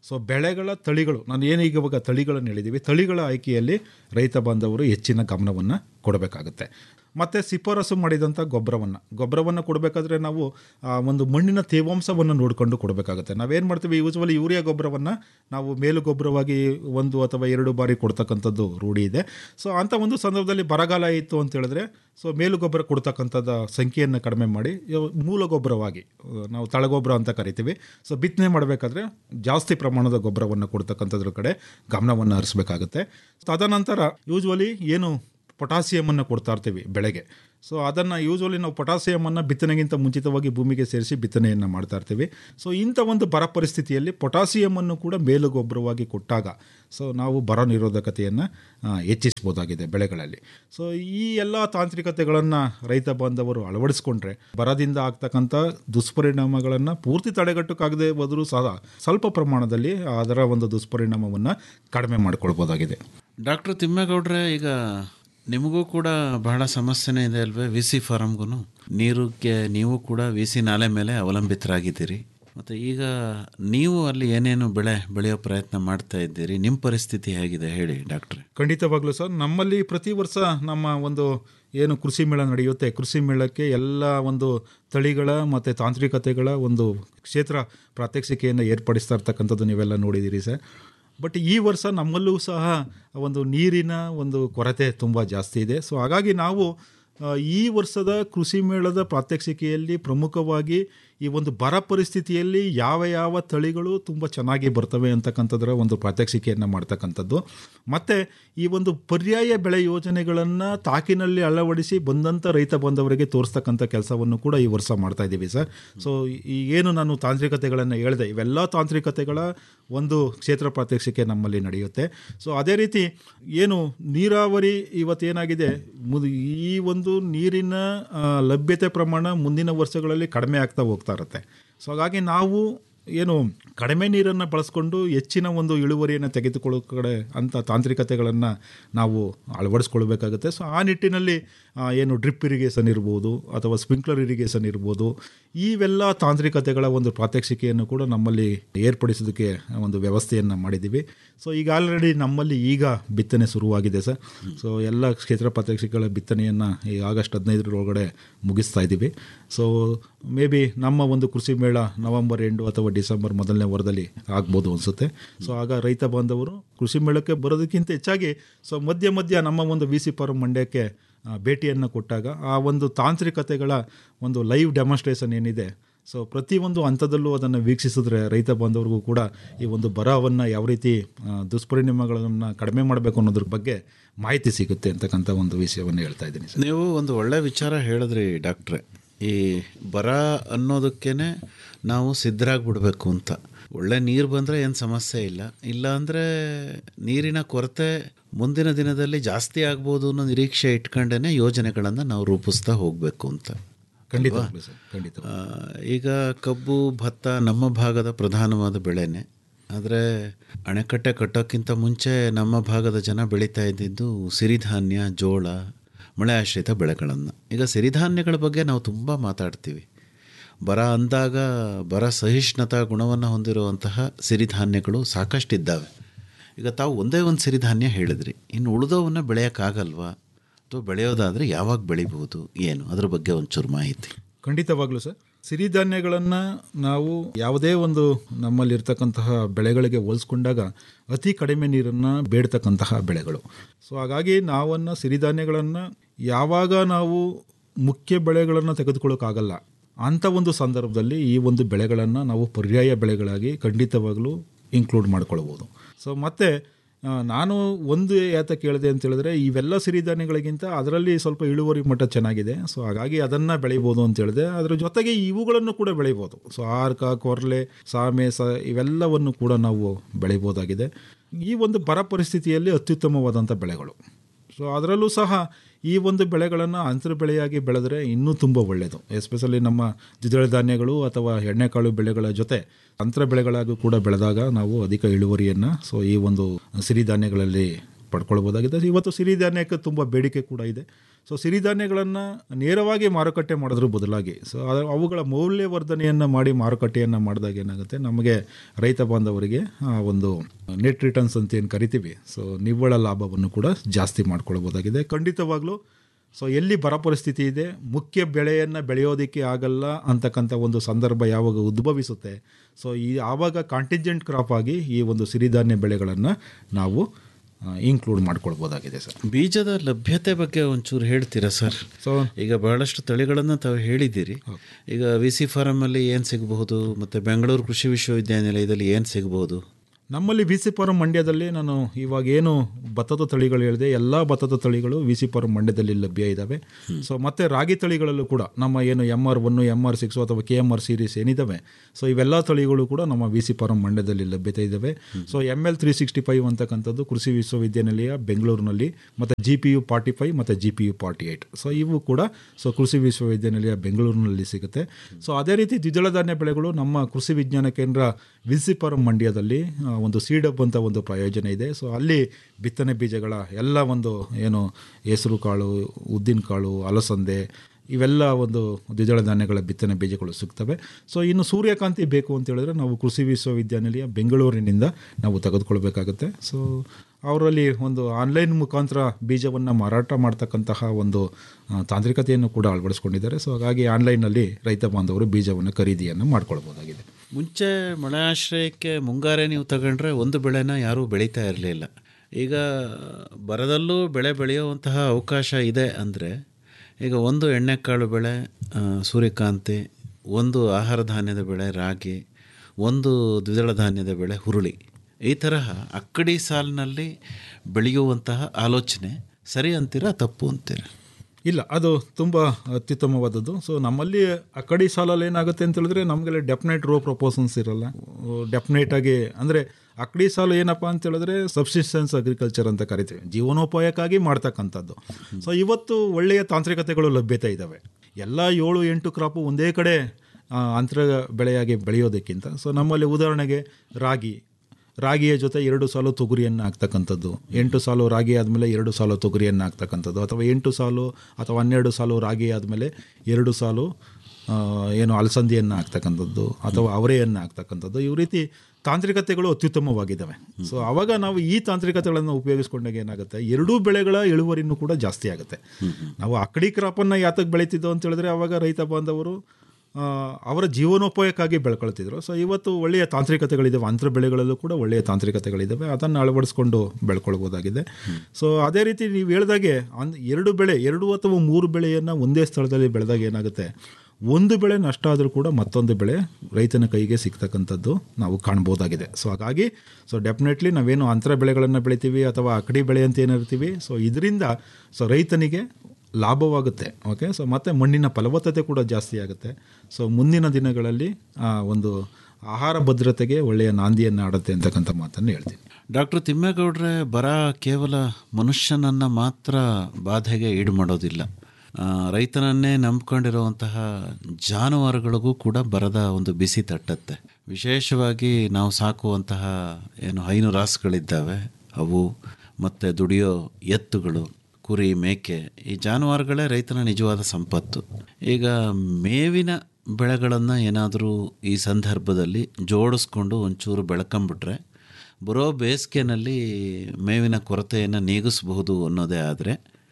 ಸೊ ಬೆಳೆಗಳ ತಳಿಗಳು ನಾನು ಏನು ಈಗ ಇವಾಗ ತಳಿಗಳನ್ನು ಹೇಳಿದ್ದೀವಿ ತಳಿಗಳ ಆಯ್ಕೆಯಲ್ಲಿ ರೈತ ಬಾಂಧವರು ಹೆಚ್ಚಿನ ಗಮನವನ್ನು ಕೊಡಬೇಕಾಗುತ್ತೆ ಮತ್ತು ಶಿಫಾರಸು ಮಾಡಿದಂಥ ಗೊಬ್ಬರವನ್ನು ಗೊಬ್ಬರವನ್ನು ಕೊಡಬೇಕಾದ್ರೆ ನಾವು ಆ, ಒಂದು ಮಣ್ಣಿನ ತೇವಾಂಶವನ್ನು ನೋಡಿಕೊಂಡು ಕೊಡಬೇಕಾಗುತ್ತೆ ನಾವೇನು ಮಾಡ್ತೀವಿ ಯೂಸ್ವಲಿ ಯೂರಿಯಾ ಗೊಬ್ಬರವನ್ನು ನಾವು ಮೇಲು ಗೊಬ್ಬರವಾಗಿ ಒಂದು ಅಥವಾ ಎರಡು ಬಾರಿ ಕೊಡ್ತಕ್ಕಂಥದ್ದು ರೂಢಿ ಇದೆ ಸೊ ಅಂಥ ಒಂದು ಸಂದರ್ಭದಲ್ಲಿ ಬರಗಾಲ ಇತ್ತು ಅಂತ ಹೇಳಿದ್ರೆ ಸೊ ಮೇಲು ಗೊಬ್ಬರ ಕೊಡ್ತಕ್ಕಂಥದ್ದು ಸಂಖ್ಯೆಯನ್ನು ಕಡಿಮೆ ಮಾಡಿ ಇವ್ ಮೂಲ ಗೊಬ್ಬರವಾಗಿ ಆ, ನಾವು ತಳಗೊಬ್ಬರ ಅಂತ ಕರಿತೀವಿ ಸೊ ಬಿತ್ತನೆ ಮಾಡಬೇಕಾದ್ರೆ ಜಾಸ್ತಿ ಪ್ರಮಾಣದ ಗೊಬ್ಬರವನ್ನು ಕೊಡ್ತಕ್ಕಂಥದ್ರ ಕಡೆ ಗಮನವನ್ನು ಹರಿಸ್ಬೇಕಾಗುತ್ತೆ ತದನಂತರ ಯೂಸ್ವಲಿ ಏನು ಪೊಟಾಸಿಯಮನ್ನು ಕೊಡ್ತಾ ಇರ್ತೀವಿ ಬೆಳೆಗೆ ಸೊ ಅದನ್ನು ಯೂಸ್ವಲಿ ನಾವು ಪೊಟಾಸಿಯಮನ್ನು ಬಿತ್ತನೆಗಿಂತ ಮುಂಚಿತವಾಗಿ ಭೂಮಿಗೆ ಸೇರಿಸಿ ಬಿತ್ತನೆಯನ್ನು ಮಾಡ್ತಾ ಇರ್ತೀವಿ ಸೊ ಇಂಥ ಒಂದು ಬರ ಪರಿಸ್ಥಿತಿಯಲ್ಲಿ ಪೊಟಾಸಿಯಮನ್ನು ಕೂಡ ಮೇಲು ಗೊಬ್ಬರವಾಗಿ ಕೊಟ್ಟಾಗ ಸೊ ನಾವು ಬರ ನಿರೋಧಕತೆಯನ್ನು ಆ, ಹೆಚ್ಚಿಸ್ಬೋದಾಗಿದೆ ಬೆಳೆಗಳಲ್ಲಿ ಸೊ ಈ ಎಲ್ಲ ತಾಂತ್ರಿಕತೆಗಳನ್ನು ರೈತ ಬಾಂಧವರು ಅಳವಡಿಸ್ಕೊಂಡ್ರೆ ಬರದಿಂದ ಆಗ್ತಕ್ಕಂಥ ದುಷ್ಪರಿಣಾಮಗಳನ್ನು ಪೂರ್ತಿ ತಡೆಗಟ್ಟಕ್ಕಾಗದೆ ಹೋದರೂ ಸಹ ಸ್ವಲ್ಪ ಪ್ರಮಾಣದಲ್ಲಿ ಅದರ ಒಂದು ದುಷ್ಪರಿಣಾಮವನ್ನು ಕಡಿಮೆ ಮಾಡ್ಕೊಳ್ಬೋದಾಗಿದೆ ಡಾಕ್ಟರ್ ತಿಮ್ಮೇಗೌಡ್ರೆ ಈಗ ನಿಮಗೂ ಕೂಡ ಬಹಳ ಸಮಸ್ಯೆನೇ ಇದೆ ಅಲ್ವೇ ವಿ ಸಿ ಫಾರಮ್ಗೂ ನೀರಿಗೆ ನೀವು ಕೂಡ ವಿ ಸಿ ನಾಲೆ ಮೇಲೆ ಅವಲಂಬಿತರಾಗಿದ್ದೀರಿ ಮತ್ತು ಈಗ ನೀವು ಅಲ್ಲಿ ಏನೇನು ಬೆಳೆ ಬೆಳೆಯೋ ಪ್ರಯತ್ನ ಮಾಡ್ತಾ ಇದ್ದೀರಿ ನಿಮ್ಮ ಪರಿಸ್ಥಿತಿ ಹೇಗಿದೆ ಹೇಳಿ ಡಾಕ್ಟ್ರೆ ಖಂಡಿತವಾಗ್ಲೂ ಸರ್ ನಮ್ಮಲ್ಲಿ ಪ್ರತಿ ವರ್ಷ ನಮ್ಮ ಒಂದು ಏನು ಕೃಷಿ ಮೇಳ ನಡೆಯುತ್ತೆ ಕೃಷಿ ಮೇಳಕ್ಕೆ ಎಲ್ಲ ಒಂದು ತಳಿಗಳ ಮತ್ತು ತಾಂತ್ರಿಕತೆಗಳ ಒಂದು ಕ್ಷೇತ್ರ ಪ್ರಾತ್ಯಕ್ಷಿಕೆಯನ್ನು ಏರ್ಪಡಿಸ್ತಾ ಇರ್ತಕ್ಕಂಥದ್ದು ನೀವೆಲ್ಲ ನೋಡಿದ್ದೀರಿ ಸರ್ ಬಟ್ ಈ ವರ್ಷ ನಮ್ಮಲ್ಲೂ ಸಹ ಒಂದು ನೀರಿನ ಒಂದು ಕೊರತೆ ತುಂಬ ಜಾಸ್ತಿ ಇದೆ ಸೊ ಹಾಗಾಗಿ ನಾವು ಆ, ಈ ವರ್ಷದ ಕೃಷಿ ಮೇಳದ ಪ್ರಾತ್ಯಕ್ಷಿಕೆಯಲ್ಲಿ ಪ್ರಮುಖವಾಗಿ ಈ ಒಂದು ಬರ ಪರಿಸ್ಥಿತಿಯಲ್ಲಿ ಯಾವ ಯಾವ ತಳಿಗಳು ತುಂಬ ಚೆನ್ನಾಗಿ ಬರ್ತವೆ ಅಂತಕ್ಕಂಥದ್ರ ಒಂದು ಪ್ರಾತ್ಯಕ್ಷಿಕೆಯನ್ನು ಮಾಡ್ತಕ್ಕಂಥದ್ದು ಮತ್ತು ಈ ಒಂದು ಪರ್ಯಾಯ ಬೆಳೆ ಯೋಜನೆಗಳನ್ನು ತಾಕಿನಲ್ಲಿ ಅಳವಡಿಸಿ ಬಂದಂಥ ರೈತ ಬಾಂಧವರಿಗೆ ತೋರಿಸ್ತಕ್ಕಂಥ ಕೆಲಸವನ್ನು ಕೂಡ ಈ ವರ್ಷ ಮಾಡ್ತಾ ಇದ್ದೀವಿ ಸರ್ ಸೊ ಈ ಏನು ನಾನು ತಾಂತ್ರಿಕತೆಗಳನ್ನು ಹೇಳಿದೆ ಇವೆಲ್ಲ ತಾಂತ್ರಿಕತೆಗಳ ಒಂದು ಕ್ಷೇತ್ರ ಪ್ರಾತ್ಯಕ್ಷಿಕೆ ನಮ್ಮಲ್ಲಿ ನಡೆಯುತ್ತೆ ಸೊ ಅದೇ ರೀತಿ ಏನು ನೀರಾವರಿ ಇವತ್ತೇನಾಗಿದೆ ಮುದ್- ಈ ಒಂದು ನೀರಿನ ಆ, ಲಭ್ಯತೆ ಪ್ರಮಾಣ ಮುಂದಿನ ವರ್ಷಗಳಲ್ಲಿ ಕಡಿಮೆ ಆಗ್ತಾ ಹೋಗ್ತಾ ಇರುತ್ತೆ ಸೊ ಹಾಗಾಗಿ ನಾವು ಏನು ಕಡಿಮೆ ನೀರನ್ನು ಬಳಸ್ಕೊಂಡು ಹೆಚ್ಚಿನ ಒಂದು ಇಳುವರಿಯನ್ನು ತೆಗೆದುಕೊಳ್ಳೋ ಕಡೆ ಅಂಥ ತಾಂತ್ರಿಕತೆಗಳನ್ನು ನಾವು ಅಳವಡಿಸ್ಕೊಳ್ಬೇಕಾಗುತ್ತೆ ಸೊ ಆ ನಿಟ್ಟಿನಲ್ಲಿ ಆ, ಏನು ಡ್ರಿಪ್ ಇರಿಗೇಷನ್ ಇರ್ಬೋದು ಅಥವಾ ಸ್ಪ್ರಿಂಕ್ಲರ್ ಇರಿಗೇಷನ್ ಇರ್ಬೋದು ಇವೆಲ್ಲ ತಾಂತ್ರಿಕತೆಗಳ ಒಂದು ಪ್ರಾತ್ಯಕ್ಷಿಕೆಯನ್ನು ಕೂಡ ನಮ್ಮಲ್ಲಿ ಏರ್ಪಡಿಸೋದಕ್ಕೆ ಒಂದು ವ್ಯವಸ್ಥೆಯನ್ನು ಮಾಡಿದ್ದೀವಿ ಸೊ ಈಗ ಆಲ್ರೆಡಿ ನಮ್ಮಲ್ಲಿ ಈಗ ಬಿತ್ತನೆ ಶುರುವಾಗಿದೆ ಸರ್ ಸೊ ಎಲ್ಲ ಕ್ಷೇತ್ರ ಪ್ರಾತ್ಯಕ್ಷಿಕೆಗಳ ಬಿತ್ತನೆಯನ್ನು ಈ ಆಗಸ್ಟ್ ಹದಿನೈದರೊಳಗಡೆ ಮುಗಿಸ್ತಾ ಇದ್ದೀವಿ ಸೊ ಮೇ ಬಿ ನಮ್ಮ ಒಂದು ಕೃಷಿ ಮೇಳ ನವೆಂಬರ್ ಎಂಟು ಅಥವಾ ಡಿಸೆಂಬರ್ ಮೊದಲನೇ ವಾರದಲ್ಲಿ ಆಗ್ಬೋದು ಅನಿಸುತ್ತೆ ಸೊ ಆಗ ರೈತ ಬಾಂಧವರು ಕೃಷಿ ಮೇಳಕ್ಕೆ ಬರೋದಕ್ಕಿಂತ ಹೆಚ್ಚಾಗಿ ಸೊ ಮಧ್ಯ ಮಧ್ಯ ನಮ್ಮ ಒಂದು ವಿ ಸಿ ಫಾರಂ ಮಂಡ್ಯಕ್ಕೆ ಆ, ಭೇಟಿಯನ್ನು ಕೊಟ್ಟಾಗ ಆ ಒಂದು ತಾಂತ್ರಿಕತೆಗಳ ಒಂದು ಲೈವ್ ಡೆಮಾನ್ಸ್ಟ್ರೇಷನ್ ಏನಿದೆ ಸೊ ಪ್ರತಿಯೊಂದು ಹಂತದಲ್ಲೂ ಅದನ್ನು ವೀಕ್ಷಿಸಿದ್ರೆ ರೈತ ಬಾಂಧವರಿಗೂ ಕೂಡ ಈ ಒಂದು ಬರವನ್ನು ಯಾವ ರೀತಿ ಆ, ದುಷ್ಪರಿಣಾಮಗಳನ್ನು ಕಡಿಮೆ ಮಾಡಬೇಕು ಅನ್ನೋದ್ರ ಬಗ್ಗೆ ಮಾಹಿತಿ ಸಿಗುತ್ತೆ ಅಂತಕ್ಕಂಥ ಒಂದು ವಿಷಯವನ್ನು ಹೇಳ್ತಾ ಇದ್ದೀನಿ ಸರ್ ನೀವು ಒಂದು ಒಳ್ಳೆ ವಿಚಾರ ಹೇಳಿದ್ರಿ ಡಾಕ್ಟ್ರೆ ಈ ಬರ ಅನ್ನೋದಕ್ಕೇ ನಾವು ಸಿದ್ಧರಾಗ್ಬಿಡ್ಬೇಕು ಅಂತ ಒಳ್ಳೆ ನೀರು ಬಂದರೆ ಏನು ಸಮಸ್ಯೆ ಇಲ್ಲ ಇಲ್ಲ ಅಂದರೆ ನೀರಿನ ಕೊರತೆ ಮುಂದಿನ ದಿನದಲ್ಲಿ ಜಾಸ್ತಿ ಆಗ್ಬೋದು ಅನ್ನೋ ನಿರೀಕ್ಷೆ ಇಟ್ಕೊಂಡೇ ಯೋಜನೆಗಳನ್ನು ನಾವು ರೂಪಿಸ್ತಾ ಹೋಗಬೇಕು ಅಂತ ಖಂಡಿತವಾಗ್ಲೂ ಸರ್ ಖಂಡಿತ ಆ, ಈಗ ಕಬ್ಬು ಭತ್ತ ನಮ್ಮ ಭಾಗದ ಪ್ರಧಾನವಾದ ಬೆಳೆನೇ ಆದರೆ ಅಣೆಕಟ್ಟೆ ಕಟ್ಟೋಕ್ಕಿಂತ ಮುಂಚೆ ನಮ್ಮ ಭಾಗದ ಜನ ಬೆಳೀತಾ ಇದ್ದಿದ್ದು ಸಿರಿಧಾನ್ಯ ಜೋಳ ಮಳೆ ಆಶ್ರಿತ ಬೆಳೆಗಳನ್ನು ಈಗ ಸಿರಿಧಾನ್ಯಗಳ ಬಗ್ಗೆ ನಾವು ತುಂಬ ಮಾತಾಡ್ತೀವಿ ಬರ ಅಂದಾಗ ಬರ ಸಹಿಷ್ಣುತಾ ಗುಣವನ್ನು ಹೊಂದಿರುವಂತಹ ಸಿರಿಧಾನ್ಯಗಳು ಸಾಕಷ್ಟಿದ್ದಾವೆ ಈಗ ತಾವು ಒಂದೇ ಒಂದು ಸಿರಿಧಾನ್ಯ ಹೇಳಿದ್ರಿ ಇನ್ನು ಉಳಿದವನ್ನ ಬೆಳೆಯೋಕ್ಕಾಗಲ್ವಾ ಅಥವಾ ಬೆಳೆಯೋದಾದರೆ ಯಾವಾಗ ಬೆಳಿಬೋದು ಏನು ಅದ್ರ ಬಗ್ಗೆ ಒಂಚೂರು ಮಾಹಿತಿ ಖಂಡಿತವಾಗ್ಲೂ ಸರ್ ಸಿರಿಧಾನ್ಯಗಳನ್ನು ನಾವು ಯಾವುದೇ ಒಂದು ನಮ್ಮಲ್ಲಿರ್ತಕ್ಕಂತಹ ಬೆಳೆಗಳಿಗೆ ಹೋಲಿಸ್ಕೊಂಡಾಗ ಅತಿ ಕಡಿಮೆ ನೀರನ್ನು ಬೇಡ್ತಕ್ಕಂತಹ ಬೆಳೆಗಳು ಸೊ ಹಾಗಾಗಿ ನಾವನ್ನು ಸಿರಿಧಾನ್ಯಗಳನ್ನು ಯಾವಾಗ ನಾವು ಮುಖ್ಯ ಬೆಳೆಗಳನ್ನು ತೆಗೆದುಕೊಳ್ಳೋಕ್ಕಾಗಲ್ಲ ಅಂಥ ಒಂದು ಸಂದರ್ಭದಲ್ಲಿ ಈ ಒಂದು ಬೆಳೆಗಳನ್ನು ನಾವು ಪರ್ಯಾಯ ಬೆಳೆಗಳಾಗಿ ಖಂಡಿತವಾಗಲೂ ಇನ್ಕ್ಲೂಡ್ ಮಾಡ್ಕೊಳ್ಬೋದು ಸೊ ಮತ್ತು ಆ, ನಾನು ಒಂದು ಯಾತ ಕೇಳಿದೆ ಅಂತ ಹೇಳಿದ್ರೆ ಇವೆಲ್ಲ ಸಿರಿಧಾನ್ಯಗಳಿಗಿಂತ ಅದರಲ್ಲಿ ಸ್ವಲ್ಪ ಇಳುವರಿ ಮಟ್ಟ ಚೆನ್ನಾಗಿದೆ ಸೊ ಹಾಗಾಗಿ ಅದನ್ನು ಬೆಳಿಬೋದು ಅಂತ ಹೇಳಿದೆ ಅದರ ಜೊತೆಗೆ ಇವುಗಳನ್ನು ಕೂಡ ಬೆಳಿಬೋದು ಸೊ ಆರ್ಕ ಕೊರ್ಲೆ ಸಾಮೆ ಸ ಇವೆಲ್ಲವನ್ನು ಕೂಡ ನಾವು ಬೆಳಿಬೋದಾಗಿದೆ ಈ ಒಂದು ಬರ ಪರಿಸ್ಥಿತಿಯಲ್ಲಿ ಅತ್ಯುತ್ತಮವಾದಂಥ ಬೆಳೆಗಳು ಸೊ ಅದರಲ್ಲೂ ಸಹ ಈ ಒಂದು ಬೆಳೆಗಳನ್ನು ಅಂತರ ಬೆಳೆಯಾಗಿ ಬೆಳೆದರೆ ಇನ್ನೂ ತುಂಬ ಒಳ್ಳೆಯದು ಎಸ್ಪೆಷಲಿ ನಮ್ಮ ದ್ವಿದಳ ಧಾನ್ಯಗಳು ಅಥವಾ ಎಣ್ಣೆಕಾಳು ಬೆಳೆಗಳ ಜೊತೆ ಅಂತರ ಬೆಳೆಗಳಾಗಿ ಕೂಡ ಬೆಳೆದಾಗ ನಾವು ಅಧಿಕ ಇಳುವರಿಯನ್ನು ಸೊ ಈ ಒಂದು ಸಿರಿಧಾನ್ಯಗಳಲ್ಲಿ ಪಡ್ಕೊಳ್ಬೋದಾಗಿದೆ ಇವತ್ತು ಸಿರಿಧಾನ್ಯಕ್ಕೆ ತುಂಬ ಬೇಡಿಕೆ ಕೂಡ ಇದೆ ಸೊ ಸಿರಿಧಾನ್ಯಗಳನ್ನು ನೇರವಾಗಿ ಮಾರುಕಟ್ಟೆ ಮಾಡೋದ್ರ ಬದಲಾಗಿ ಸೊ ಅದ- ಅವುಗಳ ಮೌಲ್ಯವರ್ಧನೆಯನ್ನು ಮಾಡಿ ಮಾರುಕಟ್ಟೆಯನ್ನು ಮಾಡಿದಾಗ ಏನಾಗುತ್ತೆ ನಮಗೆ ರೈತ ಬಾಂಧವರಿಗೆ ಆ ಒಂದು ನೆಟ್ ರಿಟರ್ನ್ಸ್ ಅಂತ ಏನು ಕರಿತೀವಿ ಸೊ ನಿವ್ವಳ ಲಾಭವನ್ನು ಕೂಡ ಜಾಸ್ತಿ ಮಾಡ್ಕೊಳ್ಬೋದಾಗಿದೆ ಖಂಡಿತವಾಗ್ಲೂ ಸೊ ಎಲ್ಲಿ ಬರ ಪರಿಸ್ಥಿತಿ ಇದೆ ಮುಖ್ಯ ಬೆಳೆಯನ್ನು ಬೆಳೆಯೋದಕ್ಕೆ ಆಗಲ್ಲ ಅಂತಕ್ಕಂಥ ಒಂದು ಸಂದರ್ಭ ಯಾವಾಗ ಉದ್ಭವಿಸುತ್ತೆ ಸೊ ಈ ಆವಾಗ ಕಾಂಟಿಂಜೆಂಟ್ ಕ್ರಾಪ್ ಆಗಿ ಈ ಒಂದು ಸಿರಿಧಾನ್ಯ ಬೆಳೆಗಳನ್ನು ನಾವು ಇನ್ಕ್ಲೂಡ್ ಮಾಡ್ಕೊಳ್ಬೋದಾಗಿದೆ ಸರ್ ಬೀಜದ ಲಭ್ಯತೆ ಬಗ್ಗೆ ಒಂಚೂರು ಹೇಳ್ತೀರಾ ಸರ್ ಸೊ ಈಗ ಬಹಳಷ್ಟು ತಳಿಗಳನ್ನು ತಾವು ಹೇಳಿದ್ದೀರಿ ಈಗ ವಿ ಸಿ ಫಾರಮಲ್ಲಿ ಏನು ಸಿಗಬಹುದು ಮತ್ತು ಬೆಂಗಳೂರು ಕೃಷಿ ವಿಶ್ವವಿದ್ಯಾನಿಲಯದಲ್ಲಿ ಏನು ಸಿಗಬಹುದು ನಮ್ಮಲ್ಲಿ ವಿ ಸಿ ಫಾರಂ ಮಂಡ್ಯದಲ್ಲಿ ನಾನು ಇವಾಗ ಏನು ಭತ್ತದ ತಳಿಗಳು ಹೇಳಿದೆ ಎಲ್ಲ ಭತ್ತದ ತಳಿಗಳು ವಿ ಸಿ ಫಾರಂ ಮಂಡ್ಯದಲ್ಲಿ ಲಭ್ಯ ಇದ್ದಾವೆ ಸೊ ಮತ್ತೆ ರಾಗಿ ತಳಿಗಳಲ್ಲೂ ಕೂಡ ನಮ್ಮ ಏನು M R one M R six ಅಥವಾ ಕೆ ಎಮ್ ಆರ್ ಸೀರೀಸ್ ಏನಿದ್ದಾವೆ ಸೊ ಇವೆಲ್ಲ ತಳಿಗಳು ಕೂಡ ನಮ್ಮ ವಿ ಸಿ ಫಾರಂ ಮಂಡ್ಯದಲ್ಲಿ ಲಭ್ಯತೆ ಇದ್ದಾವೆ so M L three sixty five ಅಂತಕ್ಕಂಥದ್ದು ಕೃಷಿ ವಿಶ್ವವಿದ್ಯಾನಿಲಯ ಬೆಂಗಳೂರಿನಲ್ಲಿ ಮತ್ತು G P U forty five ಮತ್ತು G P U forty eight so ಇವು ಕೂಡ ಸೊ ಕೃಷಿ ವಿಶ್ವವಿದ್ಯಾನಿಲಯ ಬೆಂಗಳೂರಿನಲ್ಲಿ ಸಿಗುತ್ತೆ ಸೊ ಅದೇ ರೀತಿ ದ್ವಿದಳ ಧಾನ್ಯ ಬೆಳೆಗಳು ನಮ್ಮ ಕೃಷಿ ವಿಜ್ಞಾನ ಕೇಂದ್ರ ವಿಸಿಪರಂ ಮಂಡ್ಯದಲ್ಲಿ ಆ, ಒಂದು ಸೀಡಪ್ ಅಂತ ಒಂದು ಪ್ರಯೋಜನ ಇದೆ ಸೊ ಅಲ್ಲಿ ಬಿತ್ತನೆ ಬೀಜಗಳ ಎಲ್ಲ ಒಂದು ಏನು ಹೆಸರು ಕಾಳು ಉದ್ದಿನ ಕಾಳು ಅಲಸಂದೆ ಇವೆಲ್ಲ ಒಂದು ದ್ವಿದಳ ಧಾನ್ಯಗಳ ಬಿತ್ತನೆ ಬೀಜಗಳು ಸಿಗ್ತವೆ ಸೊ ಇನ್ನು ಸೂರ್ಯಕಾಂತಿ ಬೇಕು ಅಂತ ಹೇಳಿದ್ರೆ ನಾವು ಕೃಷಿ ವಿಶ್ವವಿದ್ಯಾನಿಲಯ ಬೆಂಗಳೂರಿನಿಂದ ನಾವು ತೆಗೆದುಕೊಳ್ಬೇಕಾಗುತ್ತೆ ಸೊ ಅವರಲ್ಲಿ ಒಂದು ಆನ್ಲೈನ್ ಮುಖಾಂತರ ಬೀಜವನ್ನು ಮಾರಾಟ ಮಾಡ್ತಕ್ಕಂತಹ ಒಂದು ಆ, ತಾಂತ್ರಿಕತೆಯನ್ನು ಕೂಡ ಅಳವಡಿಸ್ಕೊಂಡಿದ್ದಾರೆ ಸೊ ಹಾಗಾಗಿ ಆನ್ಲೈನಲ್ಲಿ ರೈತ ಬಾಂಧವರು ಬೀಜವನ್ನು ಖರೀದಿಯನ್ನು ಮಾಡ್ಕೊಳ್ಬೋದಾಗಿದೆ ಮುಂಚೆ ಮಳೆ ಆಶ್ರಯಕ್ಕೆ ಮುಂಗಾರೆ ನೀವು ತಗೊಂಡ್ರೆ ಒಂದು ಬೆಳೆನ ಯಾರೂ ಬೆಳೀತಾ ಇರಲಿಲ್ಲ ಈಗ ಬರದಲ್ಲೂ ಬೆಳೆ ಬೆಳೆಯುವಂತಹ ಅವಕಾಶ ಇದೆ ಅಂದರೆ ಈಗ ಒಂದು ಎಣ್ಣೆಕಾಳು ಬೆಳೆ ಆ, ಸೂರ್ಯಕಾಂತಿ ಒಂದು ಆಹಾರ ಧಾನ್ಯದ ಬೆಳೆ ರಾಗಿ ಒಂದು ದ್ವಿದಳ ಧಾನ್ಯದ ಬೆಳೆ ಹುರುಳಿ ಈ ತರಹ ಅಕ್ಕಡಿ ಸಾಲಿನಲ್ಲಿ ಬೆಳೆಯುವಂತಹ ಆಲೋಚನೆ ಸರಿ ಅಂತೀರಾ ತಪ್ಪು ಅಂತೀರಾ ಇಲ್ಲ ಅದು ತುಂಬ ಅತ್ಯುತ್ತಮವಾದದ್ದು ಸೊ ನಮ್ಮಲ್ಲಿ ಆ ಕಡಿ ಸಾಲಲ್ಲಿ ಏನಾಗುತ್ತೆ ಅಂತ ಹೇಳಿದ್ರೆ ನಮಗೆಲ್ಲ ಡೆಫಿನೆಟ್ ರೋ ಪ್ರಪೋಸನ್ಸ್ ಇರಲ್ಲ ಡೆಫಿನೆಟ್ ಆಗಿ ಅಂದರೆ ಅಕ್ಕಡಿ ಸಾಲು ಏನಪ್ಪ ಅಂತ ಹೇಳಿದ್ರೆ ಸಬ್ಸಿಸ್ಟೆನ್ಸ್ ಅಗ್ರಿಕಲ್ಚರ್ ಅಂತ ಕರಿತೀವಿ ಜೀವನೋಪಾಯಕ್ಕಾಗಿ ಮಾಡ್ತಕ್ಕಂಥದ್ದು ಸೊ ಇವತ್ತು ಒಳ್ಳೆಯ ತಾಂತ್ರಿಕತೆಗಳು ಲಭ್ಯತೆ ಇದ್ದಾವೆ ಎಲ್ಲ ಏಳು ಎಂಟು ಕ್ರಾಪು ಒಂದೇ ಕಡೆ ಆ, ಅಂತರ ಬೆಳೆಯಾಗಿ ಬೆಳೆಯೋದಕ್ಕಿಂತ ಸೊ ನಮ್ಮಲ್ಲಿ ಉದಾಹರಣೆಗೆ ರಾಗಿ ರಾಗಿಯ ಜೊತೆ ಎರಡು ಸಾಲು ತೊಗರಿಯನ್ನು ಹಾಕ್ತಕ್ಕಂಥದ್ದು ಎಂಟು ಸಾಲು ರಾಗಿ ಆದಮೇಲೆ ಎರಡು ಸಾಲು ತೊಗರಿಯನ್ನು ಹಾಕ್ತಕ್ಕಂಥದ್ದು ಅಥವಾ ಎಂಟು ಸಾಲು ಅಥವಾ ಹನ್ನೆರಡು ಸಾಲು ರಾಗಿ ಆದಮೇಲೆ ಎರಡು ಸಾಲು ಆ, ಏನು ಅಲಸಂದಿಯನ್ನು ಹಾಕ್ತಕ್ಕಂಥದ್ದು ಅಥವಾ ಅವರೆಯನ್ನು ಹಾಕ್ತಕ್ಕಂಥದ್ದು ಈ ರೀತಿ ತಾಂತ್ರಿಕತೆಗಳು ಅತ್ಯುತ್ತಮವಾಗಿದ್ದಾವೆ ಸೊ ಆವಾಗ ನಾವು ಈ ತಾಂತ್ರಿಕತೆಗಳನ್ನು ಉಪಯೋಗಿಸ್ಕೊಂಡಾಗ ಏನಾಗುತ್ತೆ ಎರಡೂ ಬೆಳೆಗಳ ಇಳುವರಿನೂ ಕೂಡ ಜಾಸ್ತಿ ಆಗುತ್ತೆ ನಾವು ಅಕ್ಕಡಿ ಕ್ರಾಪನ್ನು ಯಾತಕ್ಕೆ ಬೆಳೀತಿದ್ದೋ ಅಂತ ಹೇಳಿದ್ರೆ ಆವಾಗ ರೈತ ಬಾಂಧವರು ಆ, ಅವರ ಜೀವನೋಪಾಯಕ್ಕಾಗಿ ಬೆಳ್ಕೊಳ್ತಿದ್ರು ಸೊ ಇವತ್ತು ಒಳ್ಳೆಯ ತಾಂತ್ರಿಕತೆಗಳಿದ್ದಾವೆ ಅಂತರ ಬೆಳೆಗಳಲ್ಲೂ ಕೂಡ ಒಳ್ಳೆಯ ತಾಂತ್ರಿಕತೆಗಳಿದ್ದಾವೆ ಅದನ್ನು ಅಳವಡಿಸ್ಕೊಂಡು ಬೆಳ್ಕೊಳ್ಬೋದಾಗಿದೆ ಸೊ ಅದೇ ರೀತಿ ನೀವು ಹೇಳ್ದಾಗೆ ಅನ್ ಎರಡು ಬೆಳೆ ಎರಡು ಅಥವಾ ಮೂರು ಬೆಳೆಯನ್ನು ಒಂದೇ ಸ್ಥಳದಲ್ಲಿ ಬೆಳೆದಾಗ ಏನಾಗುತ್ತೆ ಒಂದು ಬೆಳೆ ನಷ್ಟ ಆದರೂ ಕೂಡ ಮತ್ತೊಂದು ಬೆಳೆ ರೈತನ ಕೈಗೆ ಸಿಗ್ತಕ್ಕಂಥದ್ದು ನಾವು ಕಾಣ್ಬೋದಾಗಿದೆ ಸೊ ಹಾಗಾಗಿ ಸೊ ಡೆಫಿನೆಟ್ಲಿ ನಾವೇನು ಅಂತರ ಬೆಳೆಗಳನ್ನು ಬೆಳಿತೀವಿ ಅಥವಾ ಅಕಡಿ ಬೆಳೆ ಅಂತ ಏನಿರ್ತೀವಿ ಸೊ ಇದರಿಂದ ಸೊ ರೈತನಿಗೆ ಲಾಭವಾಗುತ್ತೆ ಓಕೆ ಸೊ ಮತ್ತು ಮಣ್ಣಿನ ಫಲವತ್ತತೆ ಕೂಡ ಜಾಸ್ತಿ ಆಗುತ್ತೆ ಸೊ ಮುಂದಿನ ದಿನಗಳಲ್ಲಿ ಆ ಒಂದು ಆಹಾರ ಭದ್ರತೆಗೆ ಒಳ್ಳೆಯ ನಾಂದಿಯನ್ನು ಆಡುತ್ತೆ ಅಂತಕ್ಕಂಥ ಮಾತನ್ನು ಹೇಳ್ತೀನಿ ಡಾಕ್ಟರ್ ತಿಮ್ಮೇಗೌಡ್ರೆ ಬರ ಕೇವಲ ಮನುಷ್ಯನನ್ನು ಮಾತ್ರ ಬಾಧೆಗೆ ಈಡು ಮಾಡೋದಿಲ್ಲ ಆ, ರೈತನನ್ನೇ ನಂಬ್ಕೊಂಡಿರುವಂತಹ ಜಾನುವಾರುಗಳಿಗೂ ಕೂಡ ಬರದ ಒಂದು ಬಿಸಿ ತಟ್ಟತ್ತೆ ವಿಶೇಷವಾಗಿ ನಾವು ಸಾಕುವಂತಹ ಏನು ಹೈನು ರಾಸುಗಳಿದ್ದಾವೆ ಅವು ಮತ್ತು ದುಡಿಯೋ ಎತ್ತುಗಳು ಕುರಿ ಮೇಕೆ ಈ ಜಾನುವಾರುಗಳೇ ರೈತನ ನಿಜವಾದ ಸಂಪತ್ತು ಈಗ ಮೇವಿನ ಬೆಳೆಗಳನ್ನು ಏನಾದರೂ ಈ ಸಂದರ್ಭದಲ್ಲಿ ಜೋಡಿಸ್ಕೊಂಡು ಒಂಚೂರು ಬೆಳ್ಕೊಂಬಿಟ್ರೆ ಬರೋ ಬೇಸಿಗೆನಲ್ಲಿ ಮೇವಿನ ಕೊರತೆಯನ್ನು ನೀಗಿಸಬಹುದು ಅನ್ನೋದೇ ಆದರೆ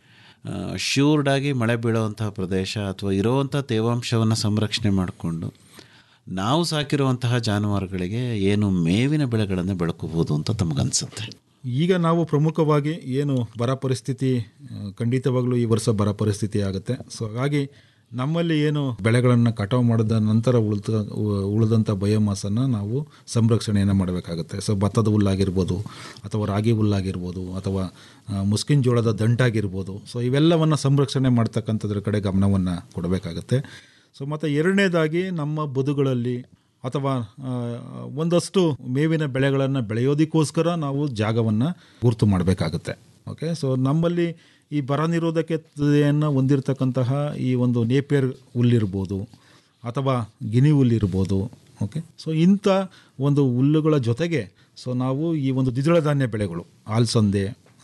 ಶ್ಯೂರ್ಡಾಗಿ ಮಳೆ ಬೀಳುವಂತಹ ಪ್ರದೇಶ ಅಥವಾ ಇರುವಂಥ ತೇವಾಂಶವನ್ನು ಸಂರಕ್ಷಣೆ ಮಾಡಿಕೊಂಡು ನಾವು ಸಾಕಿರುವಂತಹ ಜಾನುವಾರುಗಳಿಗೆ ಏನು ಮೇವಿನ ಬೆಳೆಗಳನ್ನು ಬೆಳ್ಕೋಬೋದು ಅಂತ ತಮಗನ್ಸುತ್ತೆ ಈಗ ನಾವು ಪ್ರಮುಖವಾಗಿ ಏನು ಬರ ಪರಿಸ್ಥಿತಿ ಆ, ಖಂಡಿತವಾಗ್ಲೂ ಈ ವರ್ಷ ಬರ ಪರಿಸ್ಥಿತಿ ಆಗುತ್ತೆ ಸೊ ಹಾಗಾಗಿ ನಮ್ಮಲ್ಲಿ ಏನು ಬೆಳೆಗಳನ್ನು ಕಟಾವು ಮಾಡಿದ ನಂತರ ಉಳಿದ ಉಳಿದಂಥ ಬಯೋಮಾಸನ್ನು ನಾವು ಸಂರಕ್ಷಣೆಯನ್ನು ಮಾಡಬೇಕಾಗುತ್ತೆ ಸೊ ಭತ್ತದ ಹುಲ್ಲಾಗಿರ್ಬೋದು ಅಥವಾ ರಾಗಿ ಹುಲ್ಲಾಗಿರ್ಬೋದು ಅಥವಾ ಆ, ಮುಸ್ಕಿನ ಜೋಳದ ದಂಟಾಗಿರ್ಬೋದು ಸೊ ಇವೆಲ್ಲವನ್ನು ಸಂರಕ್ಷಣೆ ಮಾಡ್ತಕ್ಕಂಥದ್ರ ಕಡೆ ಗಮನವನ್ನು ಕೊಡಬೇಕಾಗತ್ತೆ ಸೊ ಮತ್ತು ಎರಡನೇದಾಗಿ ನಮ್ಮ ಬದುಗಳಲ್ಲಿ ಅಥವಾ ಆ, ಒಂದಷ್ಟು ಮೇವಿನ ಬೆಳೆಗಳನ್ನು ಬೆಳೆಯೋದಕ್ಕೋಸ್ಕರ ನಾವು ಜಾಗವನ್ನು ಗುರುತು ಮಾಡಬೇಕಾಗುತ್ತೆ ಓಕೆ ಸೊ ನಮ್ಮಲ್ಲಿ ಈ ಬರ ನಿರೋಧಕತೆಯನ್ನು ಹೊಂದಿರತಕ್ಕಂತಹ ಈ ಒಂದು ನೇಪಿಯರ್ ಹುಲ್ಲಿರ್ಬೋದು ಅಥವಾ ಗಿನಿ ಹುಲ್ಲಿರ್ಬೋದು ಓಕೆ ಸೊ ಇಂಥ ಒಂದು ಹುಲ್ಲುಗಳ ಜೊತೆಗೆ ಸೊ ನಾವು ಈ ಒಂದು ದ್ವಿದಳ ಧಾನ್ಯ ಬೆಳೆಗಳು ಅಲಸಂದೆ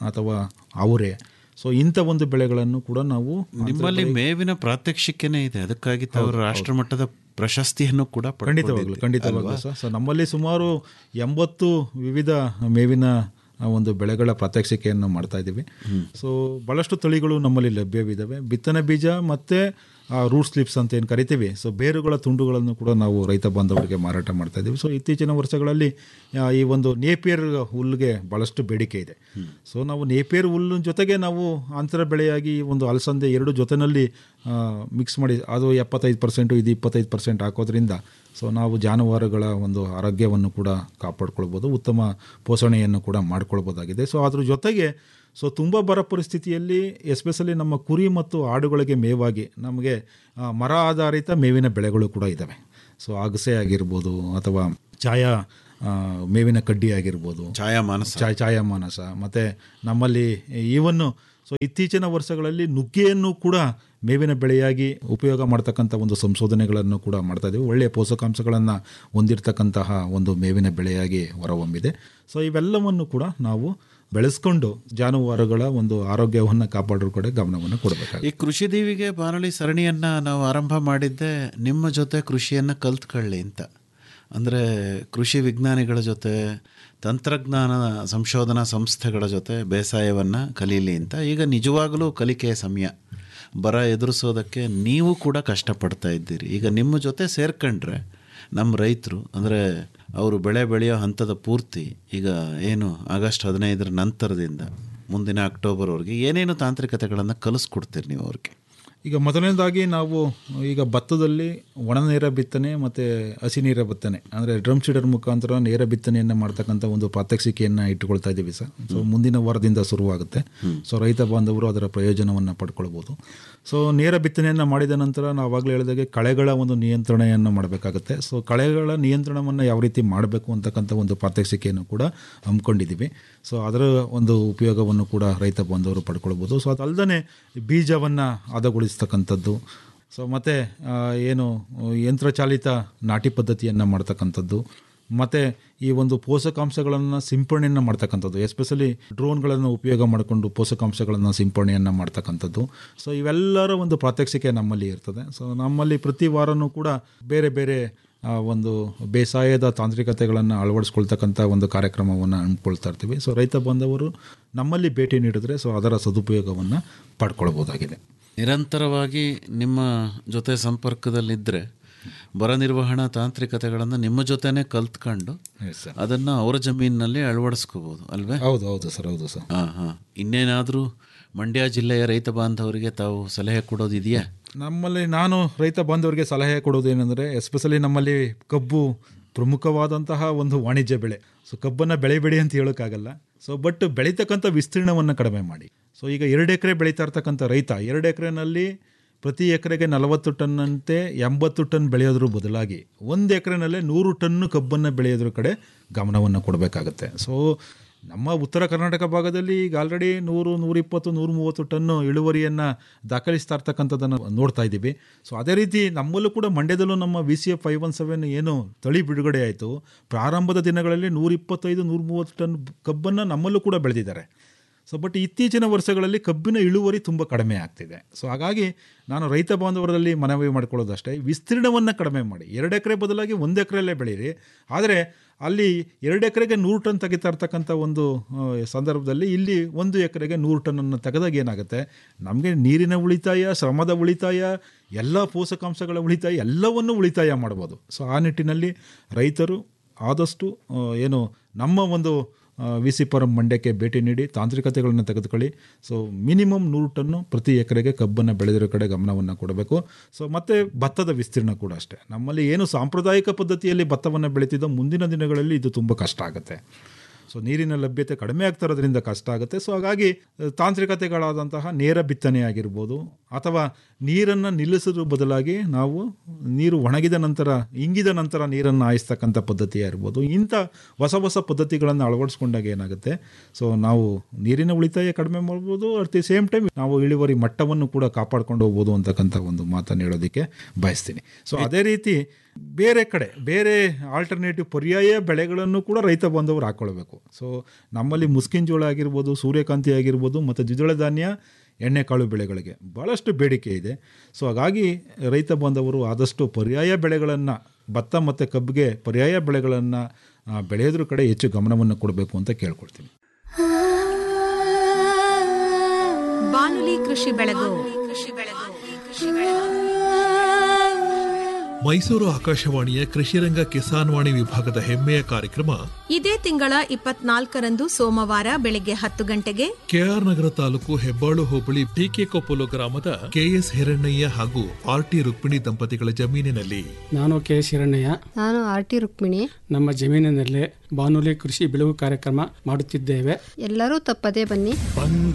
ಅಥವಾ ಅವರೆ ಸೊ ಇಂಥ ಒಂದು ಬೆಳೆಗಳನ್ನು ಕೂಡ ನಾವು ನಿಮ್ಮಲ್ಲಿ ಮೇವಿನ ಪ್ರಾತ್ಯಕ್ಷಿಕೆನೇ ಇದೆ ಅದಕ್ಕಾಗಿ ತಾವು ರಾಷ್ಟ್ರಮಟ್ಟದ ಪ್ರಶಸ್ತಿಯನ್ನು ಕೂಡ ಖಂಡಿತವಾಗ್ಲು ಖಂಡಿತವಾಗ್ಲು ಸರ್ ಸೊ ನಮ್ಮಲ್ಲಿ ಸುಮಾರು ಎಂಬತ್ತು ವಿವಿಧ ಮೇವಿನ ಆ, ಒಂದು ಬೆಳೆಗಳ ಪ್ರಾತ್ಯಕ್ಷಿಕೆಯನ್ನು ಮಾಡ್ತಾ ಇದ್ದೀವಿ ಸೊ ಭಾಳಷ್ಟು ತಳಿಗಳು ನಮ್ಮಲ್ಲಿ ಲಭ್ಯವಿದ್ದಾವೆ ಬಿತ್ತನೆ ಬೀಜ ಮತ್ತು ರೂಟ್ ಸ್ಲಿಪ್ಸ್ ಅಂತ ಏನು ಕರಿತೀವಿ ಸೊ ಬೇರುಗಳ ತುಂಡುಗಳನ್ನು ಕೂಡ ನಾವು ರೈತ ಬಾಂಧವರಿಗೆ ಮಾರಾಟ ಮಾಡ್ತಾ ಇದ್ದೀವಿ ಸೊ ಇತ್ತೀಚಿನ ವರ್ಷಗಳಲ್ಲಿ ಆ, ಈ ಒಂದು ನೇಪಿಯರ್ ಹುಲ್ಲಿಗೆ ಭಾಳಷ್ಟು ಬೇಡಿಕೆ ಇದೆ ಸೊ ನಾವು ನೇಪಿಯರ್ ಹುಲ್ಲಿನ ಜೊತೆಗೆ ನಾವು ಅಂತರ ಬೆಳೆಯಾಗಿ ಈ ಒಂದು ಅಲಸಂದೆ ಎರಡು ಜೊತೆನಲ್ಲಿ ಮಿಕ್ಸ್ ಮಾಡಿ ಅದು ಎಪ್ಪತ್ತೈದು ಪರ್ಸೆಂಟು ಇದು ಇಪ್ಪತ್ತೈದು ಪರ್ಸೆಂಟ್ ಹಾಕೋದ್ರಿಂದ ಸೊ ನಾವು ಜಾನುವಾರುಗಳ ಒಂದು ಆರೋಗ್ಯವನ್ನು ಕೂಡ ಕಾಪಾಡ್ಕೊಳ್ಬೋದು ಉತ್ತಮ ಪೋಷಣೆಯನ್ನು ಕೂಡ ಮಾಡ್ಕೊಳ್ಬೋದಾಗಿದೆ ಸೊ ಅದ್ರ ಜೊತೆಗೆ ಸೊ ತುಂಬ ಬರ ಪರಿಸ್ಥಿತಿಯಲ್ಲಿ ಎಸ್ಪೆಷಲಿ ನಮ್ಮ ಕುರಿ ಮತ್ತು ಆಡುಗಳಿಗೆ ಮೇವಾಗಿ ನಮಗೆ ಆ, ಮರ ಆಧಾರಿತ ಮೇವಿನ ಬೆಳೆಗಳು ಕೂಡ ಇದ್ದಾವೆ ಸೊ ಅಗಸೆ ಆಗಿರ್ಬೋದು ಅಥವಾ ಛಾಯಾ ಆ, ಮೇವಿನ ಕಡ್ಡಿ ಆಗಿರ್ಬೋದು ಛಾಯಾಮಾನಸ ಛಾಯ್ ಛಾಯಾಮಾನಸ ಮತ್ತು ನಮ್ಮಲ್ಲಿ ಈವನ್ನು ಸೊ ಇತ್ತೀಚಿನ ವರ್ಷಗಳಲ್ಲಿ ನುಗ್ಗೆಯನ್ನು ಕೂಡ ಮೇವಿನ ಬೆಳೆಯಾಗಿ ಉಪಯೋಗ ಮಾಡ್ತಕ್ಕಂಥ ಒಂದು ಸಂಶೋಧನೆಗಳನ್ನು ಕೂಡ ಮಾಡ್ತಾ ಇದ್ದೀವಿ ಒಳ್ಳೆಯ ಪೋಷಕಾಂಶಗಳನ್ನು ಹೊಂದಿರತಕ್ಕಂತಹ ಒಂದು ಮೇವಿನ ಬೆಳೆಯಾಗಿ ಹೊರಹೊಮ್ಮಿದೆ ಸೊ ಇವೆಲ್ಲವನ್ನು ಕೂಡ ನಾವು ಬೆಳೆಸ್ಕೊಂಡು ಜಾನುವಾರುಗಳ ಒಂದು ಆರೋಗ್ಯವನ್ನು ಕಾಪಾಡೋ ಕಡೆ ಗಮನವನ್ನು ಕೊಡಬೇಕಾಗುತ್ತೆ ಈ ಕೃಷಿ ದೀವಿಗೆ ಬಾನುಲಿ ಸರಣಿಯನ್ನ ನಾವು ಆರಂಭ ಮಾಡಿದ್ದೆ ನಿಮ್ಮ ಜೊತೆ ಕೃಷಿಯನ್ನು ಕಲ್ತ್ಕೊಳ್ಳಿ ಅಂತ ಅಂದರೆ ಕೃಷಿ ವಿಜ್ಞಾನಿಗಳ ಜೊತೆ ತಂತ್ರಜ್ಞಾನ ಸಂಶೋಧನಾ ಸಂಸ್ಥೆಗಳ ಜೊತೆ ಬೇಸಾಯವನ್ನು ಕಲೀಲಿ ಅಂತ ಈಗ ನಿಜವಾಗಲೂ ಕಲಿಕೆಯ ಸಮಯ ಬರ ಎದುರಿಸೋದಕ್ಕೆ ನೀವು ಕೂಡ ಕಷ್ಟಪಡ್ತಾ ಇದ್ದೀರಿ ಈಗ ನಿಮ್ಮ ಜೊತೆ ಸೇರ್ಕೊಂಡ್ರೆ ನಮ್ಮ ರೈತರು ಅಂದರೆ ಅವರು ಬೆಳೆ ಬೆಳೆಯೋ ಹಂತದ ಪೂರ್ತಿ ಈಗ ಏನು ಆಗಸ್ಟ್ ಹದಿನೈದರ ನಂತರದಿಂದ ಮುಂದಿನ ಅಕ್ಟೋಬರ್ವರೆಗೆ ಏನೇನು ತಾಂತ್ರಿಕತೆಗಳನ್ನು ಕಲಿಸ್ಕೊಡ್ತೀರಿ ನೀವು ಅವ್ರಿಗೆ ಈಗ ಮೊದಲನೇದಾಗಿ ನಾವು ಈಗ ಭತ್ತದಲ್ಲಿ ಒಣ ನೇರ ಬಿತ್ತನೆ ಮತ್ತು ಹಸಿ ನೇರ ಬಿತ್ತನೆ ಅಂದರೆ ಡ್ರಮ್ ಸೀಡರ್ ಮುಖಾಂತರ ನೇರ ಬಿತ್ತನೆಯನ್ನು ಮಾಡ್ತಕ್ಕಂಥ ಒಂದು ಪ್ರಾತ್ಯಕ್ಷಿಕೆಯನ್ನು ಇಟ್ಟುಕೊಳ್ತಾ ಇದ್ದೀವಿ ಸರ್ ಸೊ ಮುಂದಿನ ವಾರದಿಂದ ಶುರುವಾಗುತ್ತೆ ಸೊ ರೈತ ಬಾಂಧವರು ಅದರ ಪ್ರಯೋಜನವನ್ನು ಪಡ್ಕೊಳ್ಬೋದು ಸೊ ನೇರ ಬಿತ್ತನೆಯನ್ನು ಮಾಡಿದ ನಂತರ ನಾವು ಆವಾಗಲೇ ಹೇಳಿದಾಗೆ ಕಳೆಗಳ ಒಂದು ನಿಯಂತ್ರಣೆಯನ್ನು ಮಾಡಬೇಕಾಗುತ್ತೆ ಸೊ ಕಳೆಗಳ ನಿಯಂತ್ರಣವನ್ನು ಯಾವ ರೀತಿ ಮಾಡಬೇಕು ಅಂತಕ್ಕಂಥ ಒಂದು ಪ್ರಾತ್ಯಕ್ಷಿಕೆಯನ್ನು ಕೂಡ ಹಮ್ಮಿಕೊಂಡಿದ್ದೀವಿ ಸೊ ಅದರ ಒಂದು ಉಪಯೋಗವನ್ನು ಕೂಡ ರೈತ ಬಾಂಧವರು ಪಡ್ಕೊಳ್ಬೋದು ಸೊ ಅದಲ್ಲದೆ ಬೀಜವನ್ನು ಹದಗೊಳಿಸ್ತಕ್ಕಂಥದ್ದು ಸೊ ಮತ್ತು ಏನು ಯಂತ್ರಚಾಲಿತ ನಾಟಿ ಪದ್ಧತಿಯನ್ನು ಮಾಡ್ತಕ್ಕಂಥದ್ದು ಮತ್ತು ಈ ಒಂದು ಪೋಷಕಾಂಶಗಳನ್ನು ಸಿಂಪರಣೆಯನ್ನು ಮಾಡ್ತಕ್ಕಂಥದ್ದು ಎಸ್ಪೆಷಲಿ ಡ್ರೋನ್ಗಳನ್ನು ಉಪಯೋಗ ಮಾಡಿಕೊಂಡು ಪೋಷಕಾಂಶಗಳನ್ನು ಸಿಂಪರಣೆಯನ್ನು ಮಾಡ್ತಕ್ಕಂಥದ್ದು ಸೊ ಇವೆಲ್ಲರ ಒಂದು ಪ್ರಾತ್ಯಕ್ಷಿಕೆ ನಮ್ಮಲ್ಲಿ ಇರ್ತದೆ ಸೊ ನಮ್ಮಲ್ಲಿ ಪ್ರತಿ ವಾರನೂ ಕೂಡ ಬೇರೆ ಬೇರೆ ಆ, ಒಂದು ಬೇಸಾಯದ ತಾಂತ್ರಿಕತೆಗಳನ್ನು ಅಳವಡಿಸ್ಕೊಳ್ತಕ್ಕಂಥ ಒಂದು ಕಾರ್ಯಕ್ರಮವನ್ನು ಹಮ್ಮಿಕೊಳ್ತಾ ಇರ್ತೀವಿ ಸೊ ರೈತ ಬಾಂಧವರು ನಮ್ಮಲ್ಲಿ ಭೇಟಿ ನೀಡಿದ್ರೆ ಸೊ ಅದರ ಸದುಪಯೋಗವನ್ನು ಪಡ್ಕೊಳ್ಬೋದಾಗಿದೆ ನಿರಂತರವಾಗಿ ನಿಮ್ಮ ಜೊತೆ ಸಂಪರ್ಕದಲ್ಲಿದ್ದರೆ ಬರ ನಿರ್ವಹಣಾ ತಾಂತ್ರಿಕತೆಗಳನ್ನು ನಿಮ್ಮ ಜೊತೆನೇ ಕಲ್ತ್ಕೊಂಡು ಅದನ್ನು ಅವರ ಜಮೀನಿನಲ್ಲಿ ಅಳವಡಿಸ್ಕೋಬೋದು ಅಲ್ವೇ ಹೌದು ಹೌದು ಸರ್ ಹೌದು ಸರ್ ಹಾಂ ಹಾಂ ಇನ್ನೇನಾದರೂ ಮಂಡ್ಯ ಜಿಲ್ಲೆಯ ರೈತ ಬಾಂಧವರಿಗೆ ತಾವು ಸಲಹೆ ಕೊಡೋದಿದೆಯಾ ನಮ್ಮಲ್ಲಿ ನಾನು ರೈತ ಬಾಂಧವರಿಗೆ ಸಲಹೆ ಕೊಡೋದೇನೆಂದರೆ ಎಸ್ಪೆಷಲಿ ನಮ್ಮಲ್ಲಿ ಕಬ್ಬು ಪ್ರಮುಖವಾದಂತಹ ಒಂದು ವಾಣಿಜ್ಯ ಬೆಳೆ ಸೊ ಕಬ್ಬನ್ನು ಬೆಳೆಬೇಡಿ ಅಂತ ಹೇಳೋಕ್ಕಾಗಲ್ಲ ಸೊ ಬಟ್ ಬೆಳೀತಕ್ಕಂಥ ವಿಸ್ತೀರ್ಣವನ್ನು ಕಡಿಮೆ ಮಾಡಿ ಸೊ ಈಗ ಎರಡು ಎಕರೆ ಬೆಳೀತಾ ಇರ್ತಕ್ಕಂಥ ರೈತ ಎರಡು ಎಕರೆನಲ್ಲಿ ಪ್ರತಿ ಎಕರೆಗೆ ನಲವತ್ತು ಟನ್ನಂತೆ ಎಂಬತ್ತು ಟನ್ ಬೆಳೆಯೋದ್ರ ಬದಲಾಗಿ ಒಂದು ಎಕರೆನಲ್ಲೇ ನೂರು ಟನ್ನು ಕಬ್ಬನ್ನು ಬೆಳೆಯೋದ್ರ ಕಡೆ ಗಮನವನ್ನು ಕೊಡಬೇಕಾಗತ್ತೆ ಸೊ ನಮ್ಮ ಉತ್ತರ ಕರ್ನಾಟಕ ಭಾಗದಲ್ಲಿ ಈಗ ಆಲ್ರೆಡಿ ನೂರು ನೂರಿಪ್ಪತ್ತು ನೂರ ಮೂವತ್ತು ಟನ್ನು ಇಳುವರಿಯನ್ನು ದಾಖಲಿಸ್ತಾ ಇರ್ತಕ್ಕಂಥದ್ದನ್ನು ನೋಡ್ತಾ ಇದ್ದೀವಿ ಸೊ ಅದೇ ರೀತಿ ನಮ್ಮಲ್ಲೂ ಕೂಡ ಮಂಡ್ಯದಲ್ಲೂ ನಮ್ಮ V C F five one seven ಏನು ತಳಿ ಬಿಡುಗಡೆ ಆಯಿತು ಪ್ರಾರಂಭದ ದಿನಗಳಲ್ಲಿ ನೂರಿಪ್ಪತ್ತೈದು ನೂರ ಮೂವತ್ತು ಟನ್ ಕಬ್ಬನ್ನು ನಮ್ಮಲ್ಲೂ ಕೂಡ ಬೆಳೆದಿದ್ದಾರೆ ಸೊ ಬಟ್ ಇತ್ತೀಚಿನ ವರ್ಷಗಳಲ್ಲಿ ಕಬ್ಬಿನ ಇಳುವರಿ ತುಂಬ ಕಡಿಮೆ ಆಗ್ತಿದೆ ಸೊ ಹಾಗಾಗಿ ನಾನು ರೈತ ಬಾಂಧವರಲ್ಲಿ ಮನವಿ ಮಾಡ್ಕೊಳ್ಳೋದಷ್ಟೇ ವಿಸ್ತೀರ್ಣವನ್ನು ಕಡಿಮೆ ಮಾಡಿ ಎರಡು ಎಕರೆ ಬದಲಾಗಿ ಒಂದು ಎಕರೆಯಲ್ಲೇ ಬೆಳೀರಿ ಆದರೆ ಅಲ್ಲಿ ಎರಡು ಎಕರೆಗೆ ನೂರು ಟನ್ ತೆಗಿತಾ ಇರ್ತಕ್ಕಂಥ ಒಂದು ಆ, ಸಂದರ್ಭದಲ್ಲಿ ಇಲ್ಲಿ ಒಂದು ಎಕರೆಗೆ ನೂರು ಟನ್ನನ್ನು ತೆಗೆದಾಗ ಏನಾಗುತ್ತೆ ನಮಗೆ ನೀರಿನ ಉಳಿತಾಯ ಶ್ರಮದ ಉಳಿತಾಯ ಎಲ್ಲ ಪೋಷಕಾಂಶಗಳ ಉಳಿತಾಯ ಎಲ್ಲವನ್ನು ಉಳಿತಾಯ ಮಾಡ್ಬೋದು ಸೊ ಆ ನಿಟ್ಟಿನಲ್ಲಿ ರೈತರು ಆದಷ್ಟು ಆ, ಏನು ನಮ್ಮ ಒಂದು ವಿ ಸಿ ಪರಂ ಮಂಡ್ಯಕ್ಕೆ ಭೇಟಿ ನೀಡಿ ತಾಂತ್ರಿಕತೆಗಳನ್ನು ತೆಗೆದುಕೊಳ್ಳಿ ಸೊ ಮಿನಿಮಮ್ ನೂರು ಟನ್ನು ಪ್ರತಿ ಎಕರೆಗೆ ಕಬ್ಬನ್ನು ಬೆಳೆದಿರೋ ಕಡೆ ಗಮನವನ್ನು ಕೊಡಬೇಕು ಸೊ ಮತ್ತು ಭತ್ತದ ವಿಸ್ತೀರ್ಣ ಕೂಡ ಅಷ್ಟೇ ನಮ್ಮಲ್ಲಿ ಏನು ಸಾಂಪ್ರದಾಯಿಕ ಪದ್ಧತಿಯಲ್ಲಿ ಭತ್ತವನ್ನು ಬೆಳೀತಿದ್ದೋ ಮುಂದಿನ ದಿನಗಳಲ್ಲಿ ಇದು ತುಂಬ ಕಷ್ಟ ಆಗುತ್ತೆ ಸೊ ನೀರಿನ ಲಭ್ಯತೆ ಕಡಿಮೆ ಆಗ್ತಾ ಇರೋದ್ರಿಂದ ಕಷ್ಟ ಆಗುತ್ತೆ ಸೊ ಹಾಗಾಗಿ ಅಹ್, ತಾಂತ್ರಿಕತೆಗಳಾದಂತಹ ನೇರ ಬಿತ್ತನೆ ಆಗಿರ್ಬೋದು ಅಥವಾ ನೀರನ್ನು ನಿಲ್ಲಿಸೋದ್ರ ಬದಲಾಗಿ ನಾವು ನೀರು ಒಣಗಿದ ನಂತರ ಇಂಗಿದ ನಂತರ ನೀರನ್ನು ಹಾಯಿಸ್ತಕ್ಕಂಥ ಪದ್ಧತಿ ಇರ್ಬೋದು ಇಂಥ ಹೊಸ ಹೊಸ ಪದ್ಧತಿಗಳನ್ನು ಅಳವಡಿಸ್ಕೊಂಡಾಗ ಏನಾಗುತ್ತೆ ಸೊ ನಾವು ನೀರಿನ ಉಳಿತಾಯ ಕಡಿಮೆ ಮಾಡ್ಬೋದು ಅಟ್ ದಿ ಸೇಮ್ ಟೈಮ್ ನಾವು ಇಳುವರಿ ಮಟ್ಟವನ್ನು ಕೂಡ ಕಾಪಾಡ್ಕೊಂಡು ಹೋಗ್ಬೋದು ಅಂತಕ್ಕಂಥ ಒಂದು ಮಾತನ್ನು ಹೇಳೋದಕ್ಕೆ ಬಯಸ್ತೀನಿ ಸೊ ಅದೇ ರೀತಿ ಬೇರೆ ಕಡೆ ಬೇರೆ ಆಲ್ಟರ್ನೇಟಿವ್ ಪರ್ಯಾಯ ಬೆಳೆಗಳನ್ನು ಕೂಡ ರೈತ ಬಾಂಧವರು ಹಾಕ್ಕೊಳ್ಬೇಕು ಸೊ ನಮ್ಮಲ್ಲಿ ಮುಸ್ಕಿನ ಜೋಳ ಆಗಿರ್ಬೋದು ಸೂರ್ಯಕಾಂತಿ ಆಗಿರ್ಬೋದು ಮತ್ತು ದ್ವಿದಳ ಧಾನ್ಯ ಎಣ್ಣೆಕಾಳು ಬೆಳೆಗಳಿಗೆ ಭಾಳಷ್ಟು ಬೇಡಿಕೆ ಇದೆ ಸೊ ಹಾಗಾಗಿ ರೈತ ಬಾಂಧವರು ಆದಷ್ಟು ಪರ್ಯಾಯ ಬೆಳೆಗಳನ್ನು ಭತ್ತ ಮತ್ತು ಕಬ್ಬಿಗೆ ಪರ್ಯಾಯ ಬೆಳೆಗಳನ್ನು ಬೆಳೆಯೋದ್ರ ಕಡೆ ಹೆಚ್ಚು ಗಮನವನ್ನು ಕೊಡಬೇಕು ಅಂತ ಕೇಳ್ಕೊಳ್ತೀನಿ ಬಾನುಲಿ ಕೃಷಿ ಬೆಳಗು ಮೈಸೂರು ಆಕಾಶವಾಣಿಯ ಕೃಷಿರಂಗ ಕಿಸಾನ್ ವಾಣಿ ವಿಭಾಗದ ಹೆಮ್ಮೆಯ ಕಾರ್ಯಕ್ರಮ ಇದೇ ತಿಂಗಳ ಇಪ್ಪತ್ನಾಲ್ಕರಂದು ಸೋಮವಾರ ಬೆಳಗ್ಗೆ ಹತ್ತು ಗಂಟೆಗೆ ಕೆಆರ್ ನಗರ ತಾಲೂಕು ಹೆಬ್ಬಾಳು ಹೋಬಳಿ ಟಿಕೆ ಕೊಪ್ಪಲು ಗ್ರಾಮದ ಕೆಎಸ್ ಹಿರಣ್ಣಯ್ಯ ಹಾಗೂ ಆರ್ ಟಿ ರುಕ್ಮಿಣಿ ದಂಪತಿಗಳ ಜಮೀನಿನಲ್ಲಿ ನಾನು ಕೆ ಶಿರಣ್ಣಯ್ಯ ನಾನು ಆರ್ ಟಿ ರುಕ್ಮಿಣಿ ನಮ್ಮ ಜಮೀನಿನಲ್ಲಿ ಬಾನುಲಿ ಕೃಷಿ ಬೆಳಗು ಕಾರ್ಯಕ್ರಮ ಮಾಡುತ್ತಿದ್ದೇವೆ ಎಲ್ಲರೂ ತಪ್ಪದೇ ಬನ್ನಿ ಬಂಗ